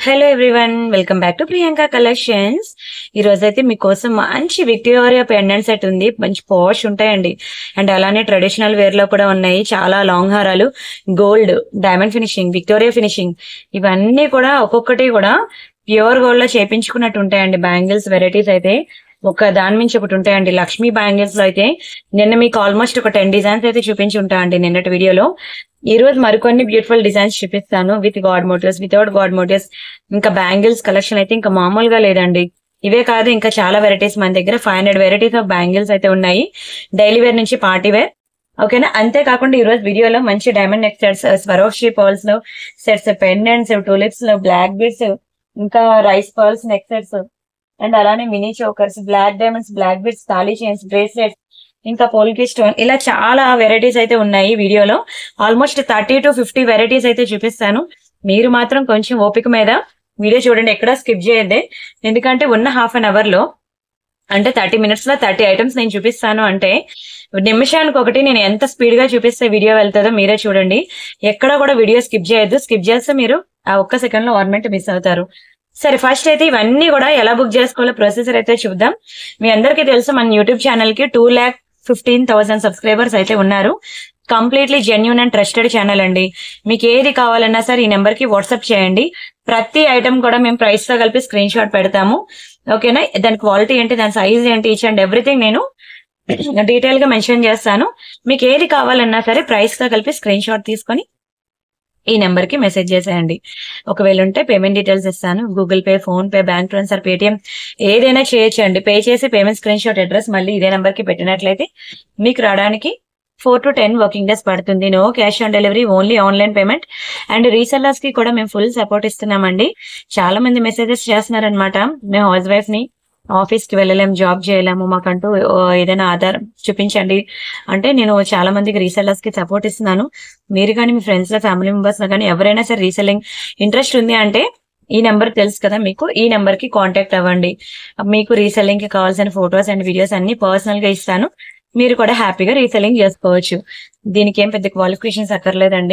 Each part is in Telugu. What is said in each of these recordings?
Hello everyone welcome back to Priyanka collections ఈ రోజు అయితే మీకోసం మంచి విక్టోరియా పెండెంట్ సెట్ ఉంది మంచి పాష్ ఉంటాయండి అండ్ అలానే ట్రెడిషనల్ వేర్ లో కూడా ఉన్నాయి చాలా లాంగ్ హారాలు gold diamond finishing Victoria finishing ఇవన్నీ కూడా ఒక్కొక్కటి కూడా ప్యూర్ గోల్డ్ లో చేపించుకున్నట్టు ఉంటాయండి బ్యాంగిల్స్ వెరైటీస్ అయితే ఒక దాని మించి ఒకటి ఉంటాయండి లక్ష్మీ బ్యాంగిల్స్ లో అయితే నిన్న మీకు ఆల్మోస్ట్ ఒక టెన్ డిజైన్స్ అయితే చూపించి ఉంటా అండి నిన్నటి వీడియోలో ఈ రోజు మరికొన్ని బ్యూటిఫుల్ డిజైన్స్ చూపిస్తాను with god motifs without god motifs ఇంకా బ్యాంగిల్స్ కలెక్షన్ అయితే ఇంకా మామూలుగా లేదండి ఇవే కాదు ఇంకా చాలా వెరైటీస్ మన దగ్గర five hundred varieties of bangles అయితే ఉన్నాయి డైలీ వేర్ నుంచి పార్టీ వేర్ ఓకేనా అంతేకాకుండా ఈ రోజు వీడియోలో మంచి diamond neck sets Swarovski pearls లో సెట్స్ పెండెంట్స్ టూలిప్స్ లో బ్లాక్ బీడ్స్ ఇంకా rice pearls neck sets and అలానే mini chokers black diamonds black beads తాళీ చైన్స్ బ్రేస్లెట్స్ ఇంకా పోల్కి స్టోన్ ఇలా చాలా వెరైటీస్ అయితే ఉన్నాయి వీడియోలో almost thirty to fifty varieties అయితే చూపిస్తాను మీరు మాత్రం కొంచెం ఓపిక మీద వీడియో చూడండి ఎక్కడ స్కిప్ చేయద్దే ఎందుకంటే ఉన్న హాఫ్ అన్ అవర్ లో అంటే థర్టీ మినిట్స్ లో థర్టీ ఐటమ్స్ నేను చూపిస్తాను అంటే నిమిషానికి ఒకటి నేను ఎంత స్పీడ్ గా చూపిస్తే వీడియో వెళ్తుందో మీరే చూడండి ఎక్కడ కూడా వీడియో స్కిప్ చేయొద్దు స్కిప్ చేస్తే మీరు ఆ ఒక్క సెకండ్ లో ఆర్నమెంట్ మిస్ అవుతారు సరే ఫస్ట్ అయితే ఇవన్నీ కూడా ఎలా బుక్ చేసుకోవాలో ప్రొసెసర్ అయితే చూద్దాం మీ అందరికీ తెలుసు మన యూట్యూబ్ ఛానల్ కి two lakh fifteen thousand subscribers అయితే ఉన్నారు completely genuine and trusted channel అండి మీకు ఏది కావాలన్నా సరే ఈ నెంబర్ కి వాట్సాప్ చేయండి ప్రతి ఐటమ్ కూడా మేము ప్రైస్ తో కలిపి స్క్రీన్ షాట్ పెడతాము ఓకేనా దాని క్వాలిటీ ఏంటి దాని సైజ్ ఏంటి ఈచ్ అండ్ ఎవ్రీథింగ్ నేను డీటెయిల్ గా మెన్షన్ చేస్తాను మీకు ఏది కావాలన్నా సరే ప్రైస్ తో కలిపి స్క్రీన్ షాట్ తీసుకొని ఈ నెంబర్ కి మెసేజ్ చేసేయండి ఒకవేళ ఉంటే పేమెంట్ డీటెయిల్స్ ఇస్తాను Google Pay PhonePe bank transfer Paytm ఏదైనా చేయొచ్చండి పే చేసి పేమెంట్ స్క్రీన్ షాట్ అడ్రస్ మళ్ళీ ఇదే నెంబర్ కి పెట్టినట్లయితే మీకు రావడానికి four to ten working days పడుతుంది no cash on delivery only online payment and resellers కి కూడా మేము ఫుల్ సపోర్ట్ ఇస్తున్నామండి చాలా మంది మెసేజెస్ చేస్తున్నారనమాట మేము హౌస్ వైఫ్ ని ఆఫీస్ కి వెళ్ళలేము జాబ్ చేయలేము మాకంటూ ఓ, ఏదైనా ఆధారం చూపించండి అంటే నేను చాలా మందికి రీసెల్లర్స్ కి సపోర్ట్ ఇస్తున్నాను మీరు కానీ మీ ఫ్రెండ్స్ లో ఫ్యామిలీ మెంబర్స్ లో కానీ ఎవరైనా సరే రీసెల్లింగ్ ఇంట్రెస్ట్ ఉంది అంటే ఈ నెంబర్ తెలుసు కదా మీకు ఈ నెంబర్ కి కాంటాక్ట్ అవ్వండి మీకు రీసెల్లింగ్ కి కావాల్సిన ఫొటోస్ అండ్ వీడియోస్ అన్ని పర్సనల్ గా ఇస్తాను మీరు కూడా హ్యాపీగా రీసెల్లింగ్ చేసుకోవచ్చు దీనికి ఏం పెద్ద క్వాలిఫికేషన్స్ అక్కర్లేదండి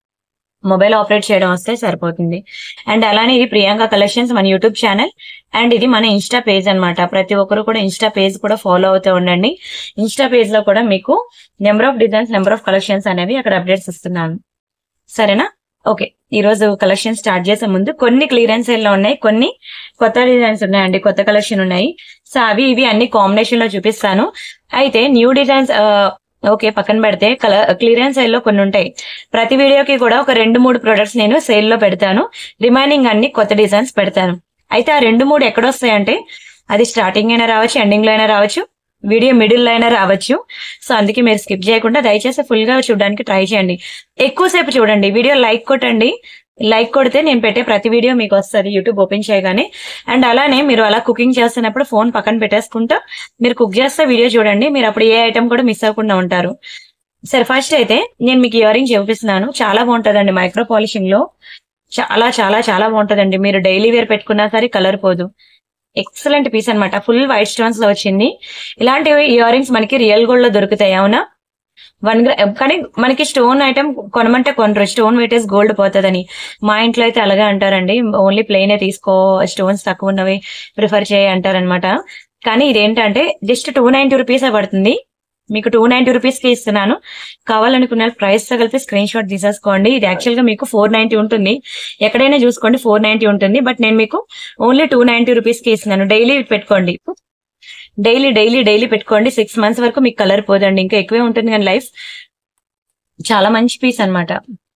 మొబైల్ ఆపరేట్ చేయడం వస్తే సరిపోతుంది అండ్ అలానే ఇది ప్రియాంక కలెక్షన్స్ మన యూట్యూబ్ ఛానల్ అండ్ ఇది మన ఇన్స్టా పేజ్ అన్నమాట ప్రతి ఒక్కరు కూడా ఇన్స్టా పేజ్ కూడా ఫాలో అవుతూ ఉండండి ఇన్స్టా పేజ్ లో కూడా మీకు number of designs number of collections అనేవి అక్కడ అప్డేట్స్ ఇస్తున్నాను సరేనా ఓకే ఈ రోజు కలెక్షన్ స్టార్ట్ చేసే ముందు కొన్ని క్లియరెన్స్ లో ఉన్నాయి కొన్ని కొత్త డిజైన్స్ ఉన్నాయండి కొత్త కలెక్షన్ ఉన్నాయి సో అవి ఇవి అన్ని కాంబినేషన్ లో చూపిస్తాను అయితే న్యూ డిజైన్స్ ఓకే పక్కన పెడితే కలర్ క్లియరెన్స్ లో కొన్ని ఉంటాయి ప్రతి వీడియోకి కూడా ఒక రెండు మూడు ప్రొడక్ట్స్ నేను సేల్ లో పెడతాను రిమైనింగ్ అన్ని కొత్త డిజైన్స్ పెడతాను అయితే ఆ రెండు మూడు ఎక్కడొస్తాయంటే అది స్టార్టింగ్ అయినా రావచ్చు ఎండింగ్ లో అయినా రావచ్చు వీడియో మిడిల్ లో అయినా రావచ్చు సో అందుకే మీరు స్కిప్ చేయకుండా దయచేసి ఫుల్ గా చూడడానికి ట్రై చేయండి ఎక్కువసేపు చూడండి వీడియో లైక్ కొట్టండి లైక్ కొడితే నేను పెట్టే ప్రతి వీడియో మీకు వస్తుంది యూట్యూబ్ ఓపెన్ చేయగానే అండ్ అలానే మీరు అలా కుకింగ్ చేస్తున్నప్పుడు ఫోన్ పక్కన పెట్టేసుకుంటూ మీరు కుక్ చేస్తే వీడియో చూడండి మీరు అప్పుడు ఏ ఐటమ్ కూడా మిస్ అవ్వకుండా ఉంటారు సరే ఫస్ట్ అయితే నేను మీకు ఇయర్ రింగ్ చూపిస్తున్నాను చాలా బాగుంటదండి మైక్రో పాలిషింగ్ లో చాలా చాలా చాలా బాగుంటదండి మీరు డైలీ వేర్ పెట్టుకున్నా సరే కలర్ పోదు ఎక్సలెంట్ పీస్ అన్నమాట ఫుల్ వైట్ స్టోన్స్ లో వచ్చింది ఇలాంటి ఇయర్ రింగ్స్ మనకి రియల్ గోల్డ్ లో దొరుకుతాయి అవునా వన్ గ్రా కానీ మనకి స్టోన్ ఐటమ్ కొనమంటే కొనరు స్టోన్ వెయిటేజ్ గోల్డ్ పోతుందని మా ఇంట్లో అయితే అలాగే అంటారండి ఓన్లీ ప్లెయినే తీసుకో స్టోన్స్ తక్కువ ఉన్నవి ప్రిఫర్ చేయి అంటారనమాట కానీ ఇదేంటంటే జస్ట్ టూ నైన్టీ రూపీస్ పడుతుంది మీకు టూ నైన్టీ రూపీస్ కి ఇస్తున్నాను కావాలనుకున్న ప్రైస్ తో కలిపి స్క్రీన్ షాట్ తీసేసుకోండి ఇది యాక్చువల్ గా మీకు ఫోర్ నైన్టీ ఉంటుంది ఎక్కడైనా చూసుకోండి ఫోర్ నైన్టీ ఉంటుంది బట్ నేను మీకు ఓన్లీ టూ నైన్టీ రూపీస్ కి ఇస్తున్నాను డైలీ పెట్టుకోండి డైలీ డైలీ డైలీ పెట్టుకోండి సిక్స్ మంత్స్ వరకు మీకు కలర్ పోదండి ఇంకా ఎక్కువే ఉంటుంది కానీ లైఫ్ చాలా మంచి పీస్ అన్నమాట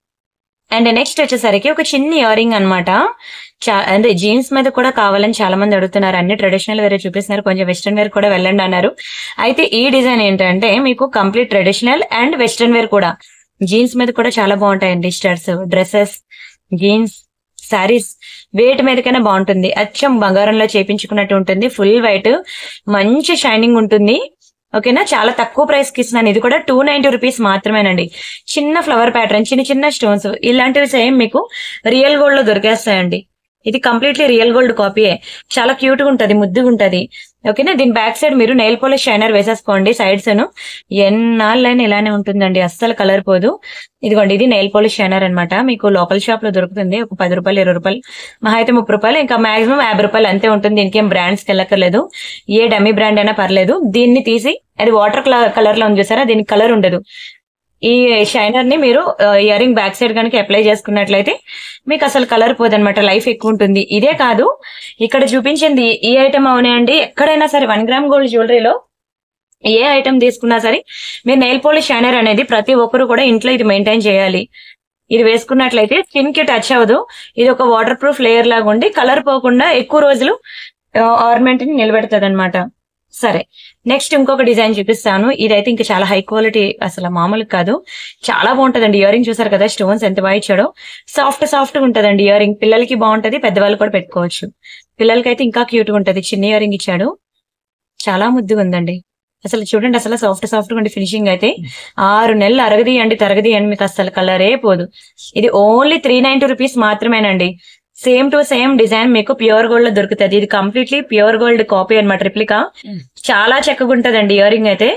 అండ్ నెక్స్ట్ వచ్చేసరికి ఒక చిన్న ఇయర్ రింగ్ అనమాట అంటే జీన్స్ మీద కూడా కావాలని చాలా మంది అడుగుతున్నారు అన్ని ట్రెడిషనల్ వేరే చూపిస్తున్నారు కొంచెం వెస్ట్రన్ వేర్ కూడా వెళ్ళండి అన్నారు అయితే ఈ డిజైన్ ఏంటంటే మీకు complete traditional and western wear కూడా జీన్స్ మీద కూడా చాలా బాగుంటాయండి స్టర్స్ డ్రెస్సెస్ జీన్స్ శారీస్ వేటి మీదకైనా బాగుంటుంది అచ్చం బంగారంలో చేపించుకున్నట్టు ఉంటుంది ఫుల్ వైట్ మంచి షైనింగ్ ఉంటుంది ఓకేనా చాలా తక్కువ ప్రైస్ కి ఇస్తున్నాను ఇది కూడా టూ నైన్టీ రూపీస్ మాత్రమేనండి చిన్న ఫ్లవర్ ప్యాటర్న్ చిన్న చిన్న స్టోన్స్ ఇలాంటివి సేమ్ మీకు రియల్ గోల్డ్ లో దొరికేస్తాయండి ఇది కంప్లీట్లీ రియల్ గోల్డ్ కాపీయే చాలా క్యూట్ గా ఉంటది ముద్దుగా ఉంటది ఓకేనా దీని బ్యాక్ సైడ్ మీరు నెయిల్ పోలిష్ షైనర్ వేసేసుకోండి సైడ్స్ ను ఎన్నాళ్ళైనా ఇలానే ఉంటుందండి అస్సలు కలర్ పోదు ఇదిగోండి ఇది నెయిల్ పాలిష్ షైనర్ అన్నమాట మీకు లోకల్ షాప్ లో దొరుకుతుంది ఒక పది రూపాయలు ఇరవై రూపాయలు మహా అయితే ముప్పై రూపాయలు ఇంకా మాక్సిమం యాభై రూపాయలు అంతే ఉంటుంది దీనికి ఏం బ్రాండ్స్ వెళ్ళక్కర్లేదు ఏ డమ్మీ బ్రాండ్ అయినా పర్లేదు దీన్ని తీసి అది వాటర్ కలర్ లో ఉంది చూసారా దీనికి కలర్ ఉండదు ఈ షైనర్ ని మీరు ఇయర్ రింగ్ బ్యాక్ సైడ్ కనుక అప్లై చేసుకున్నట్లయితే మీకు అసలు కలర్ పోదనమాట లైఫ్ ఎక్కువ ఉంటుంది ఇదే కాదు ఇక్కడ చూపించింది ఈ ఐటమ్ అవునాయండి ఎక్కడైనా సరే వన్ గ్రామ్ గోల్డ్ జ్యువెలరీలో ఏ ఐటమ్ తీసుకున్నా సరే మీరు నెయిల్ పాలిష్ షైనర్ అనేది ప్రతి ఒక్కరు కూడా ఇంట్లో ఇది మెయింటైన్ చేయాలి ఇది వేసుకున్నట్లయితే స్కిన్ కి టచ్ అవ్వదు ఇది ఒక వాటర్ ప్రూఫ్ లేయర్ లాగా ఉండి కలర్ పోకుండా ఎక్కువ రోజులు ఆర్నమెంట్ ని నిలబెడుతుంది అనమాట సరే నెక్స్ట్ ఇంకొక డిజైన్ చూపిస్తాను ఇదైతే ఇంకా చాలా హై క్వాలిటీ అసలు మామూలు కాదు చాలా బాగుంటదండి ఇయర్ రింగ్ చూసారు కదా స్టోన్స్ ఎంత బాగా ఇచ్చాడో సాఫ్ట్ సాఫ్ట్ గా ఉంటదండి ఇయర్ రింగ్ పిల్లలకి బాగుంటది పెద్దవాళ్ళు కూడా పెట్టుకోవచ్చు పిల్లలకి అయితే ఇంకా క్యూట్ గా ఉంటది చిన్న ఇయర్ రింగ్ ఇచ్చాడు చాలా ముద్దుగా ఉందండి అసలు చూడండి అసలు సాఫ్ట్ సాఫ్ట్ గా ఉండి ఫినిషింగ్ అయితే ఆరు నెలలు అరగది అండి తరగది అండి మీకు అసలు కలరే పోదు ఇది ఓన్లీ త్రీ నైన్టీ రూపీస్ మాత్రమేనండి సేమ్ టు సేమ్ డిజైన్ మీకు ప్యూర్ గోల్డ్ లో దొరుకుతుంది ఇది కంప్లీట్లీ ప్యూర్ గోల్డ్ కాపీ అనమాట రిప్లికా చాలా చక్కగా ఉంటదండి ఇయర్ రింగ్ అయితే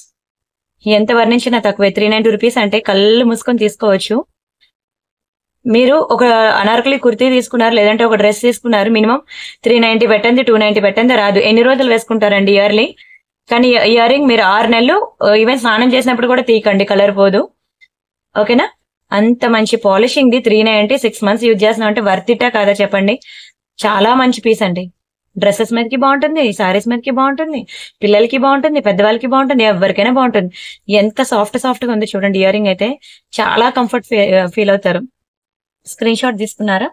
ఎంత వర్ణించినా తక్కువే త్రీ నైన్టీ రూపీస్ అంటే కళ్ళు మూసుకొని తీసుకోవచ్చు మీరు ఒక అనార్కలి కుర్తీ తీసుకున్నారు లేదంటే ఒక డ్రెస్ తీసుకున్నారు మినిమం త్రీ నైన్టీ పెట్టండి టూ నైన్టీ పెట్టండి రాదు ఎన్ని రోజులు వేసుకుంటారండి ఇయర్లీ కానీ ఇయర్ రింగ్ మీరు ఆరు నెలలు ఈవెన్ స్నానం చేసినప్పుడు కూడా తీయకండి కలర్ పోదు ఓకేనా అంత మంచి polishing the three ninety six months use చేస్తున్నాం అంటే వర్త్ ఇట్టా కాదా చెప్పండి చాలా మంచి పీస్ అండి డ్రెస్సెస్ మీదకి బాగుంటుంది సారీస్ మీదకి బాగుంటుంది పిల్లలకి బాగుంటుంది పెద్దవాళ్ళకి బాగుంటుంది ఎవరికైనా బాగుంటుంది ఎంత సాఫ్ట్ సాఫ్ట్ గా ఉంది చూడండి ఇయర్ రింగ్ అయితే చాలా కంఫర్ట్ ఫీల్ అవుతారు స్క్రీన్ షాట్ తీసుకున్నారా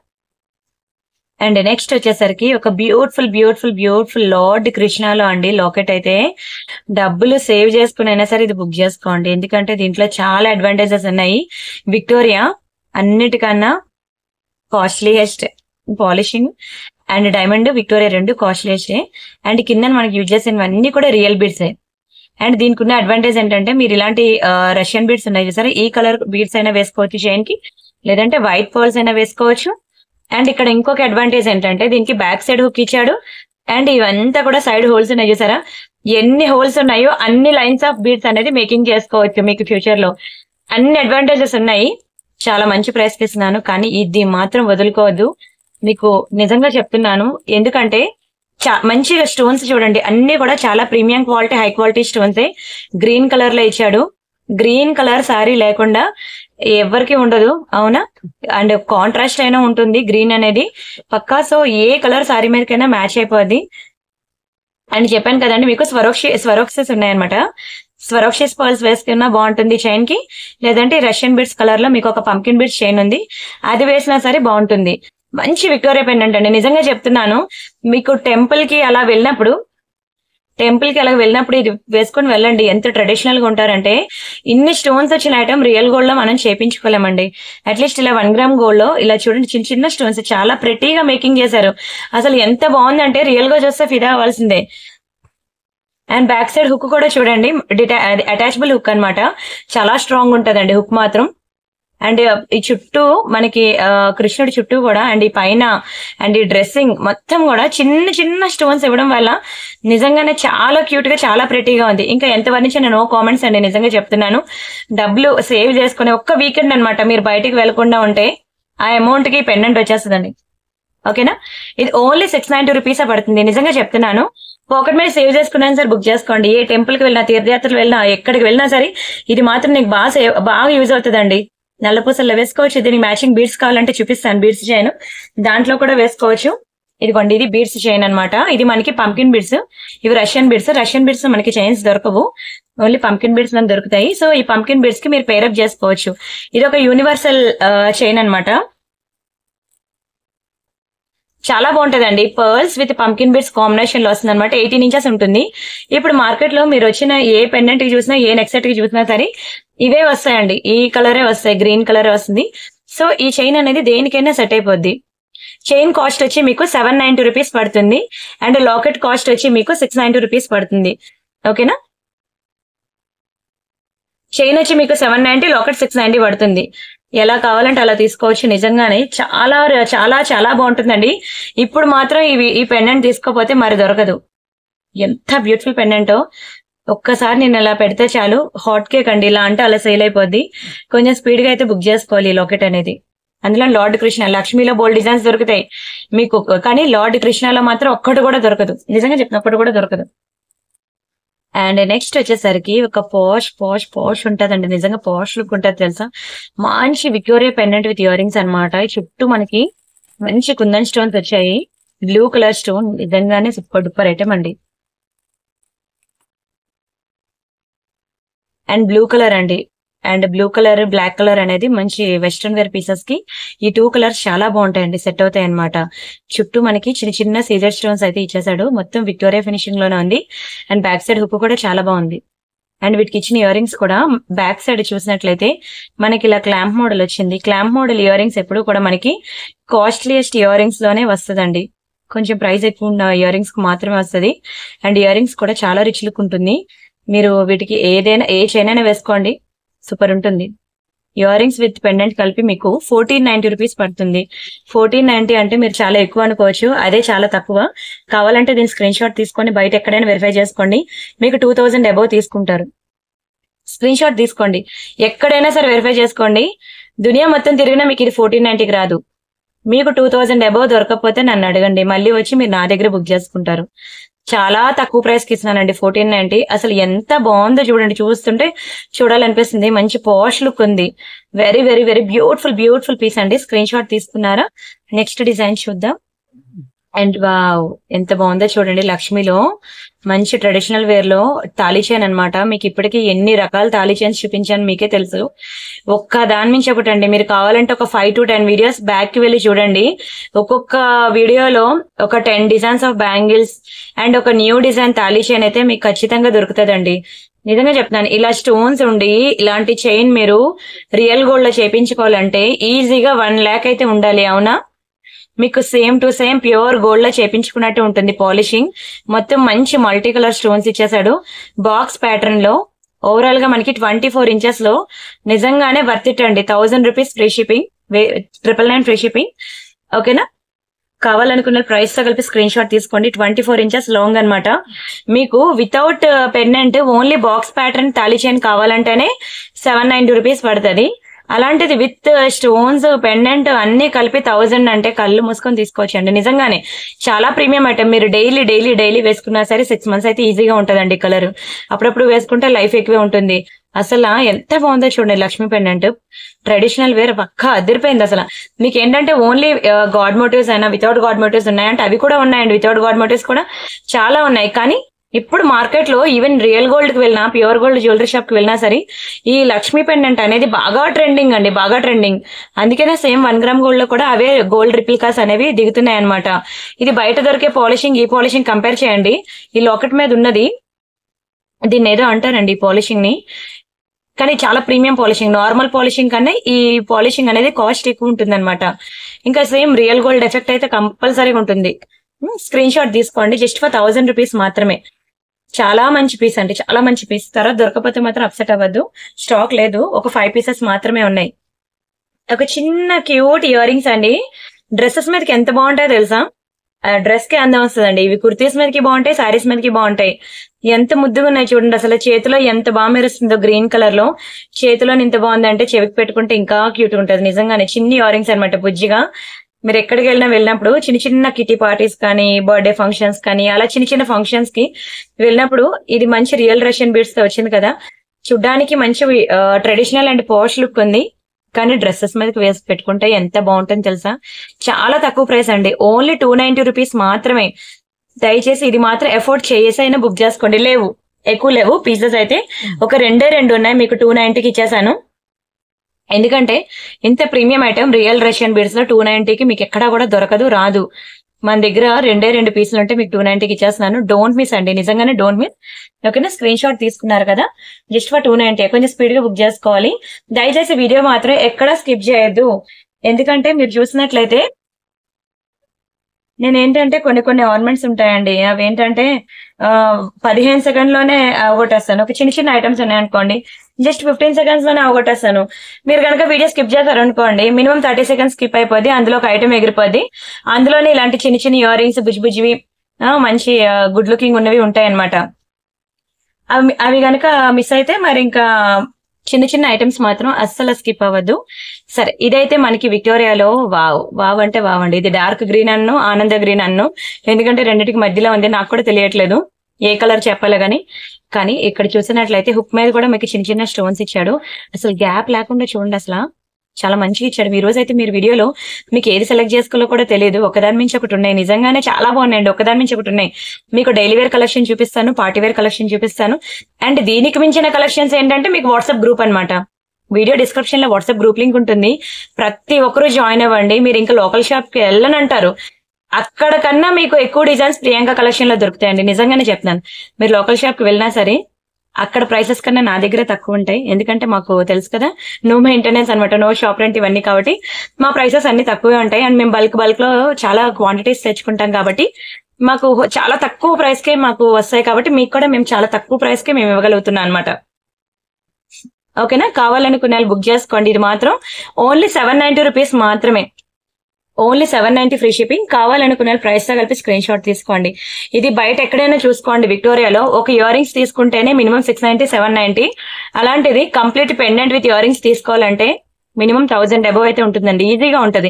అండ్ నెక్స్ట్ వచ్చేసరికి ఒక బ్యూటిఫుల్ బ్యూటిఫుల్ బ్యూటిఫుల్ లార్డ్ కృష్ణాలో అండి లాకెట్ అయితే డబ్బులు సేవ్ చేసుకునైనా సరే ఇది బుక్ చేసుకోండి ఎందుకంటే దీంట్లో చాలా అడ్వాంటేజెస్ ఉన్నాయి విక్టోరియా అన్నిటికన్నా costliest polishing and diamond Victoria రెండు కాస్ట్లీయెస్ట్ అండ్ కింద మనకి యూజ్ చేసినవన్నీ కూడా రియల్ బీడ్స్ అండ్ దీనికి ఉన్న అడ్వాంటేజ్ ఏంటంటే మీరు ఇలాంటి రష్యన్ బీడ్స్ ఉన్నాయి చూసారా ఈ కలర్ బీడ్స్ అయినా వేసుకోవచ్చు చైన్ కి లేదంటే వైట్ పర్ల్స్ అయినా వేసుకోవచ్చు అండ్ ఇక్కడ ఇంకొక అడ్వాంటేజ్ ఏంటంటే దీనికి బ్యాక్ సైడ్ హుక్ ఇచ్చాడు అండ్ ఇవంతా కూడా సైడ్ హోల్స్ ఉన్నాయి చూసారా ఎన్ని హోల్స్ ఉన్నాయో అన్ని లైన్స్ ఆఫ్ బీడ్స్ అనేది మేకింగ్ చేసుకోవచ్చు మీకు ఫ్యూచర్ లో అన్ని అడ్వాంటేజెస్ ఉన్నాయి చాలా మంచి ప్రైస్ ఇస్తున్నాను కానీ ఇది మాత్రం వదులుకోవద్దు మీకు నిజంగా చెప్తున్నాను ఎందుకంటే చా మంచిగా స్టోన్స్ చూడండి అన్ని కూడా చాలా premium quality high quality stones green colour లో ఇచ్చాడు గ్రీన్ కలర్ సారీ లేకుండా ఎవరికి ఉండదు అవునా అండ్ కాంట్రాస్ట్ అయినా ఉంటుంది గ్రీన్ అనేది పక్కా సో ఏ కలర్ సారీ మీదకైనా మ్యాచ్ అయిపోద్ది అండ్ చెప్పాను కదండి మీకు స్వరోక్షి స్వరోక్సెస్ ఉన్నాయన్నమాట స్వరోక్షిస్ పర్ల్స్ వేసుకున్నా బాగుంటుంది చైన్ కి లేదంటే రష్యన్ బిడ్స్ కలర్ లో మీకు ఒక పంకిన్ బిడ్స్ చైన్ ఉంది అది వేసినా సరే బాగుంటుంది మంచి విక్టోరియా పెండెంట్ అండి నిజంగా చెప్తున్నాను మీకు టెంపుల్ కి అలా వెళ్ళినప్పుడు టెంపుల్ కి అలా వెళ్ళినప్పుడు ఇది వేసుకొని వెళ్ళండి ఎంత ట్రెడిషనల్ గా ఉంటారంటే ఇన్ని స్టోన్స్ వచ్చిన ఐటమ్ రియల్ గోల్డ్ లో మనం చేపించుకోలేమండి అట్లీస్ట్ ఇలా వన్ గ్రామ్ గోల్డ్ లో ఇలా చూడండి చిన్న చిన్న స్టోన్స్ చాలా ప్రెటీగా మేకింగ్ చేశారు అసలు ఎంత బాగుందంటే రియల్ గా చూస్తే ఫిదా అవ్వాల్సిందే అండ్ బ్యాక్ సైడ్ హుక్ కూడా చూడండి అటాచబుల్ హుక్ అన్నమాట చాలా స్ట్రాంగ్ ఉంటదండి హుక్ మాత్రం అండ్ ఈ చుట్టూ మనకి ఆ, కృష్ణుడి చుట్టూ కూడా అండ్ ఈ పైన అండ్ ఈ డ్రెస్సింగ్ మొత్తం కూడా చిన్న చిన్న స్టోన్స్ ఇవ్వడం వల్ల నిజంగానే చాలా క్యూట్ గా చాలా ప్రెటీగా ఉంది ఇంకా ఎంత వర్ణించిన నో కామెంట్స్ అండి నిజంగా చెప్తున్నాను డబ్బులు సేవ్ చేసుకునే ఒక్క వీకెండ్ అన్నమాట మీరు బయటికి వెళ్లకుండా ఉంటే ఆ అమౌంట్ కి పెండెంట్ వచ్చేస్తుందండి ఓకేనా ఇది ఓన్లీ సిక్స్ నైన్టీ రూపీస్ పడుతుంది నిజంగా చెప్తున్నాను పాకెట్ మనీ సేవ్ చేసుకున్నాను సార్ బుక్ చేసుకోండి ఏ టెంపుల్ కి వెళ్ళినా తీర్థయాత్రలు వెళ్ళినా ఎక్కడికి వెళ్ళినా సరే ఇది మాత్రం నీకు బాగా సేవ్ బాగా యూజ్ అవుతుందండి నల్లపూసల్లో వేసుకోవచ్చు దీనికి మ్యాచింగ్ బీడ్స్ కావాలంటే చూపిస్తాను బీడ్స్ చైన్ దాంట్లో కూడా వేసుకోవచ్చు ఇదిగోండి ఇది బీడ్స్ చైన్ అన్నమాట ఇది మనకి పంకిన్ బీడ్స్ ఇవి రష్యన్ బీడ్స్ రష్యన్ బీడ్స్ మనకి చైన్స్ దొరకవు ఓన్లీ పంకిన్ బీడ్స్ మనకు దొరుకుతాయి సో ఈ పంకిన్ బీడ్స్ కి మీరు పేరప్ చేసుకోవచ్చు ఇది ఒక యూనివర్సల్ చైన్ అన్నమాట చాలా బాగుంటదండి pearls with pumpkin bits combination లో వస్తుంది అనమాట ఎయిటీన్ ఇంచెస్ ఉంటుంది ఇప్పుడు మార్కెట్ లో మీరు వచ్చిన ఏ పెండెంట్ కి చూసినా ఏ నెక్సెట్ కి చూసినా సరే ఇవే వస్తాయండి ఈ కలరే వస్తాయి గ్రీన్ కలర్ వస్తుంది సో ఈ చైన్ అనేది దేనికైనా సెట్ అయిపోద్ది చైన్ కాస్ట్ వచ్చి మీకు సెవెన్ నైన్టీ రూపీస్ పడుతుంది అండ్ లాకెట్ కాస్ట్ వచ్చి మీకు సిక్స్ నైన్టీ రూపీస్ పడుతుంది ఓకేనా చైన్ వచ్చి మీకు seven ninety locket six ninety పడుతుంది ఎలా కావాలంటే అలా తీసుకోవచ్చు నిజంగానే చాలా చాలా చాలా బాగుంటుందండి ఇప్పుడు మాత్రం ఇవి ఈ పెండెంట్ తీసుకోపోతే మరి దొరకదు ఎంత బ్యూటిఫుల్ పెండెంటో ఒక్కసారి నేను ఇలా పెడితే చాలు హాట్ కేక్ అండి ఇలా అంటే అలా సేల్ అయిపోద్ది కొంచెం స్పీడ్ గా అయితే బుక్ చేసుకోవాలి ఈ లాకెట్ అనేది అందులో లార్డ్ కృష్ణ లక్ష్మీలో బోల్డ్ డిజైన్స్ దొరుకుతాయి మీకు కానీ లార్డ్ కృష్ణలో మాత్రం ఒక్కటి కూడా దొరకదు నిజంగా చెప్పిన ఒక్కటి కూడా దొరకదు అండ్ నెక్స్ట్ వచ్చేసరికి ఒక పాష్ పాష్ పాష్ ఉంటదండి నిజంగా పాష్ లుక్ ఉంటది తెలుసా మంచి Victoria pendant with earrings అనమాట చుట్టూ మనకి మంచి కుందన్ స్టోన్స్ వచ్చాయి బ్లూ కలర్ స్టోన్ నిజంగానే సూపర్ డూపర్ ఐటమ్ అండి అండ్ బ్లూ కలర్ అండి and blue colour black colour అనేది మంచి వెస్ట్రన్ వేర్ పీసెస్ కి ఈ టూ కలర్స్ చాలా బాగుంటాయండి సెట్ అవుతాయి అనమాట చుట్టూ మనకి చిన్న చిన్న సీజర్ స్టోన్స్ అయితే ఇచ్చేసాడు మొత్తం విక్టోరియా ఫినిషింగ్ లోనే ఉంది అండ్ బ్యాక్ సైడ్ హుక్ కూడా చాలా బాగుంది అండ్ వీటికి ఇచ్చిన ఇయర్ రింగ్స్ కూడా బ్యాక్ సైడ్ చూసినట్లయితే మనకి ఇలా క్లాంప్ మోడల్ వచ్చింది క్లాంప్ మోడల్ ఇయర్ రింగ్స్ ఎప్పుడు కూడా మనకి కాస్ట్లీయెస్ట్ ఇయర్ రింగ్స్ లోనే వస్తుందండి కొంచెం ప్రైస్ ఎక్కువ ఉన్న ఇయర్ రింగ్స్ కు మాత్రమే వస్తుంది అండ్ ఇయర్ రింగ్స్ కూడా చాలా రిచ్ లుక్ ఉంటుంది మీరు వీటికి ఏదైనా ఏ చైన్ అయినా వేసుకోండి సూపర్ ఉంటుంది ఇయర్ రింగ్స్ విత్ పెండెంట్ కలిపి మీకు ఫోర్టీన్ నైన్టీ రూపీస్ పడుతుంది ఫోర్టీన్ నైన్టీ అంటే మీరు చాలా ఎక్కువ అనుకోవచ్చు అదే చాలా తక్కువ కావాలంటే దీని స్క్రీన్ షాట్ తీసుకొని బయట ఎక్కడైనా వెరిఫై చేసుకోండి మీకు టూ థౌజండ్ అబౌవ్ తీసుకుంటారు స్క్రీన్ షాట్ తీసుకోండి ఎక్కడైనా సరే వెరిఫై చేసుకోండి దునియా మొత్తం తిరిగినా మీకు ఇది ఫోర్టీన్ నైన్టీకి రాదు మీకు టూ థౌజండ్ అబౌవ్ దొరకకపోతే నన్ను అడగండి మళ్ళీ వచ్చి మీరు నా దగ్గర బుక్ చేసుకుంటారు చాలా తక్కువ ప్రైస్ కి ఇస్తున్నానండి ఫోర్టీన్ నైన్టీ అసలు ఎంత బాగుందో చూడండి చూస్తుంటే చూడాలనిపిస్తుంది మంచి పాష్ లుక్ ఉంది very very very beautiful beautiful piece అండి స్క్రీన్ షాట్ తీసుకున్నారా నెక్స్ట్ డిజైన్ చూద్దాం అండ్ వావ్ ఎంత బాగుందో చూడండి లక్ష్మిలో మంచి ట్రెడిషనల్ వేర్ లో తాళీ చైన్ అనమాట మీకు ఇప్పటికీ ఎన్ని రకాల తాళీ చైన్స్ చూపించాను మీకే తెలుసు ఒక్క దాని నుంచి ఒకటండి మీరు కావాలంటే ఒక five to ten videos back కి వెళ్ళి చూడండి ఒక్కొక్క వీడియోలో ఒక ten designs of bangles and ఒక న్యూ డిజైన్ తాళీ చైన్ అయితే మీకు ఖచ్చితంగా దొరుకుతుందండి నిజంగా చెప్తున్నాను ఇలా స్టోన్స్ ఉండి ఇలాంటి చైన్ మీరు రియల్ గోల్డ్ లో చేపించుకోవాలంటే ఈజీగా వన్ ల్యాక్ అయితే ఉండాలి అవునా మీకు same to same pure gold లో చేపించుకున్నట్టు ఉంటుంది పాలిషింగ్ మొత్తం మంచి మల్టీ కలర్ స్టోన్స్ ఇచ్చేసాడు బాక్స్ ప్యాటర్న్ లో ఓవరాల్ గా మనకి ట్వంటీ ఫోర్ ఇంచెస్ లో నిజంగానే వర్త్ ఇట్ అండి thousand rupees free shipping triple nine free shipping ఓకేనా కావాలనుకున్న ప్రైస్ తో కలిపి స్క్రీన్ షాట్ తీసుకోండి ట్వంటీ ఫోర్ ఇంచెస్ లాంగ్ అన్నమాట మీకు without pendant only box pattern తాళీ చైన్ కావాలంటేనే సెవెన్ నైన్టీ రూపీస్ పడుతుంది అలాంటిది విత్ స్టోన్స్ పెండెంట్ అన్ని కలిపి థౌజండ్ అంటే కళ్ళు మూసుకొని తీసుకోవచ్చండి నిజంగానే చాలా ప్రీమియం ఐటమ్ మీరు డైలీ డైలీ డైలీ వేసుకున్నా సరే సిక్స్ మంత్స్ అయితే ఈజీగా ఉంటదండి కలర్ అప్పుడప్పుడు వేసుకుంటే లైఫ్ ఎక్కువే ఉంటుంది అసలు ఎంత బాగుందో చూడండి లక్ష్మీ పెండెంట్ ట్రెడిషనల్ వేర్ పక్క అదిరిపోయింది అసలు మీకు ఏంటంటే ఓన్లీ గాడ్ మోటివ్స్ అయినా వితౌట్ గాడ్ మోటివ్స్ ఉన్నాయంటే అవి కూడా ఉన్నాయండి వితౌట్ గాడ్ మోటివ్స్ కూడా చాలా ఉన్నాయి కానీ ఇప్పుడు మార్కెట్ లో ఈవెన్ రియల్ గోల్డ్ కి వెళ్ళినా ప్యూర్ గోల్డ్ జ్యువెలరీ షాప్ కి వెళ్ళినా సరే ఈ లక్ష్మీ పెండెంట్ అనేది బాగా ట్రెండింగ్ అండి బాగా ట్రెండింగ్ అందుకనే సేమ్ వన్ గ్రామ్ గోల్డ్ లో కూడా అవే గోల్డ్ రిప్లికాస్ అనేవి దిగుతున్నాయి అనమాట ఇది బయట దొరికే పాలిషింగ్ ఈ పాలిషింగ్ కంపేర్ చేయండి ఈ లాకెట్ మీద ఉన్నది దీన్ని ఏదో అంటారండి ఈ పాలిషింగ్ ని కానీ చాలా ప్రీమియం పాలిషింగ్ నార్మల్ పాలిషింగ్ కన్నా ఈ పాలిషింగ్ అనేది కాస్ట్ ఎక్కువ ఉంటుంది అనమాట ఇంకా సేమ్ రియల్ గోల్డ్ ఎఫెక్ట్ అయితే కంపల్సరీగా ఉంటుంది స్క్రీన్ షాట్ తీసుకోండి జస్ట్ ఫర్ థౌసండ్ రూపీస్ మాత్రమే చాలా మంచి పీస్ అండి చాలా మంచి పీస్ తర్వాత దొరకపోతే మాత్రం అప్సెట్ అవ్వద్దు స్టాక్ లేదు ఒక ఫైవ్ పీసెస్ మాత్రమే ఉన్నాయి ఒక చిన్న క్యూట్ ఇయర్ రింగ్స్ అండి డ్రెస్సెస్ మీదకి ఎంత బాగుంటాయో తెలుసా డ్రెస్ కి అందం వస్తుందండి ఇవి కుర్తీస్ మీదకి బాగుంటాయి శారీస్ మీదకి బాగుంటాయి ఎంత ముద్దుగా ఉన్నాయి చూడండి అసలు చేతిలో ఎంత బాగా మెరుస్తుందో గ్రీన్ కలర్ లో చేతిలో ఇంత బాగుందంటే చెవికి పెట్టుకుంటే ఇంకా క్యూట్ ఉంటుంది నిజంగానే చిన్ని ఇయర్ రింగ్స్ అనమాట బుజ్జిగా మీరు ఎక్కడికి వెళ్ళినా వెళ్ళినప్పుడు చిన్న చిన్న కిటీ పార్టీస్ కానీ బర్త్డే ఫంక్షన్స్ కానీ అలా చిన్న చిన్న ఫంక్షన్స్ కి వెళ్ళినప్పుడు ఇది మంచి రియల్ రష్యన్ బీడ్స్ తో వచ్చింది కదా చూడ్డానికి మంచి ట్రెడిషనల్ అండ్ పోష్ లుక్ ఉంది కానీ డ్రెస్సెస్ మీదకి వేసి పెట్టుకుంటే ఎంత బాగుంటుందో తెలుసా చాలా తక్కువ ప్రైస్ అండి ఓన్లీ టూ నైన్టీ రూపీస్ మాత్రమే దయచేసి ఇది మాత్రం ఎఫోర్డ్ చేసి అయినా బుక్ చేసుకోండి లేవు ఎక్కువ లేవు పిజ్జాస్ అయితే ఒక రెండే రెండు ఉన్నాయి మీకు టూ నైన్టీకి ఇచ్చేసాను ఎందుకంటే ఇంత premium item real Russian beads లో టూ నైన్టీకి మీకు ఎక్కడా కూడా దొరకదు రాదు మన దగ్గర రెండే రెండు పీసులు ఉంటే మీకు టూ నైన్టీకి ఇచ్చేస్తున్నాను డోంట్ మిస్ అండి నిజంగానే డోంట్ మిస్ ఓకేనా స్క్రీన్ షాట్ తీసుకున్నారు కదా జస్ట్ ఫర్ టూ నైన్టీ కొంచెం స్పీడ్ గా బుక్ చేసుకోవాలి దయచేసి వీడియో మాత్రం ఎక్కడా స్కిప్ చేయొద్దు ఎందుకంటే మీరు చూసినట్లయితే నేను ఏంటంటే కొన్ని కొన్ని ఆర్నమెంట్స్ ఉంటాయండి అవి ఏంటంటే ఆ, పదిహేను సెకండ్ లోనే అవగొట్టేస్తాను ఒక చిన్న చిన్న ఐటమ్స్ ఉన్నాయి అనుకోండి జస్ట్ ఫిఫ్టీన్ సెకండ్స్ లోనే అవగొట్టేస్తాను మీరు కనుక వీడియో స్కిప్ చేశారు అనుకోండి మినిమం థర్టీ సెకండ్స్ స్కిప్ అయిపోద్ది అందులో ఒక ఐటమ్ ఎగిరిపోద్ది అందులోనే ఇలాంటి చిన్న చిన్న ఇయర్ రింగ్స్ బుజ్జి బుజ్జివి ఆ, మంచి గుడ్ లుకింగ్ ఉన్నవి ఉంటాయి అనమాట అవి అవి కనుక మిస్ అయితే మరి ఇంకా చిన్న చిన్న ఐటమ్స్ మాత్రం అస్సలు స్కిప్ అవ్వద్దు సరే ఇదైతే మనకి విక్టోరియాలో వావ్ వావ్ అంటే వావ్ అండి ఇది డార్క్ గ్రీన్ అన్ను ఆనంద గ్రీన్ అన్ను ఎందుకంటే రెండింటికి మధ్యలో ఉంది నాకు కూడా తెలియట్లేదు ఏ కలర్ చెప్పాలి కానీ కానీ ఇక్కడ చూసినట్లయితే హుక్ మీద కూడా మీకు చిన్న చిన్న స్టోన్స్ ఇచ్చాడు అసలు గ్యాప్ లేకుండా చూడండి అసలు చాలా మంచిగా ఇచ్చాడు ఈ రోజు అయితే మీరు వీడియోలో మీకు ఏది సెలెక్ట్ చేసుకోవాలో కూడా తెలియదు ఒకదాని మించి ఒకటి ఉన్నాయి నిజంగానే చాలా బాగున్నాయండి ఒకదాని మించి ఒకటి ఉన్నాయి మీకు డైలీ వేర్ కలెక్షన్ చూపిస్తాను పార్టీ వేర్ కలెక్షన్ చూపిస్తాను అండ్ దీనికి మించిన కలెక్షన్స్ ఏంటంటే మీకు వాట్సాప్ గ్రూప్ అన్నమాట వీడియో డిస్క్రిప్షన్ లో వాట్సాప్ గ్రూప్ లింక్ ఉంటుంది ప్రతి ఒక్కరూ జాయిన్ అవ్వండి మీరు ఇంకా లోకల్ షాప్ కి వెళ్ళనంటారు అక్కడ కన్నా మీకు ఎక్కువ డిజైన్స్ ప్రియాంక కలెక్షన్ లో దొరుకుతాయండి నిజంగానే చెప్తున్నాను మీరు లోకల్ షాప్ కి వెళ్ళినా సరే అక్కడ ప్రైసెస్ కన్నా నా దగ్గర తక్కువ ఉంటాయి ఎందుకంటే మాకు తెలుసు కదా నో మెయింటెనెన్స్ అనమాట నో షాప్ రెంట్ ఇవన్నీ కాబట్టి మా ప్రైసెస్ అన్ని తక్కువే ఉంటాయి అండ్ మేము బల్క్ బల్క్ లో చాలా క్వాంటిటీస్ తెచ్చుకుంటాం కాబట్టి మాకు చాలా తక్కువ ప్రైస్ కే మాకు వస్తాయి కాబట్టి మీకు కూడా మేము చాలా తక్కువ ప్రైస్ కే మేము ఇవ్వగలుగుతున్నాం అనమాట ఓకేనా కావాలనుకునే వాళ్ళు బుక్ చేసుకోండి ఇది మాత్రం ఓన్లీ సెవెన్ నైన్టీ రూపీస్ మాత్రమే only seven ninety free shipping కావాలనుకునే వాళ్ళు ప్రైస్ తో కలిపి స్క్రీన్ షాట్ తీసుకోండి ఇది బయట ఎక్కడైనా చూసుకోండి విక్టోరియాలో ఒక ఇయర్ రింగ్స్ తీసుకుంటేనే minimum six ninety seven ninety అలాంటిది complete pendant with earrings తీసుకోవాలంటే మినిమం థౌసండ్ అబవ్ అయితే ఉంటుందండి ఈజీగా ఉంటది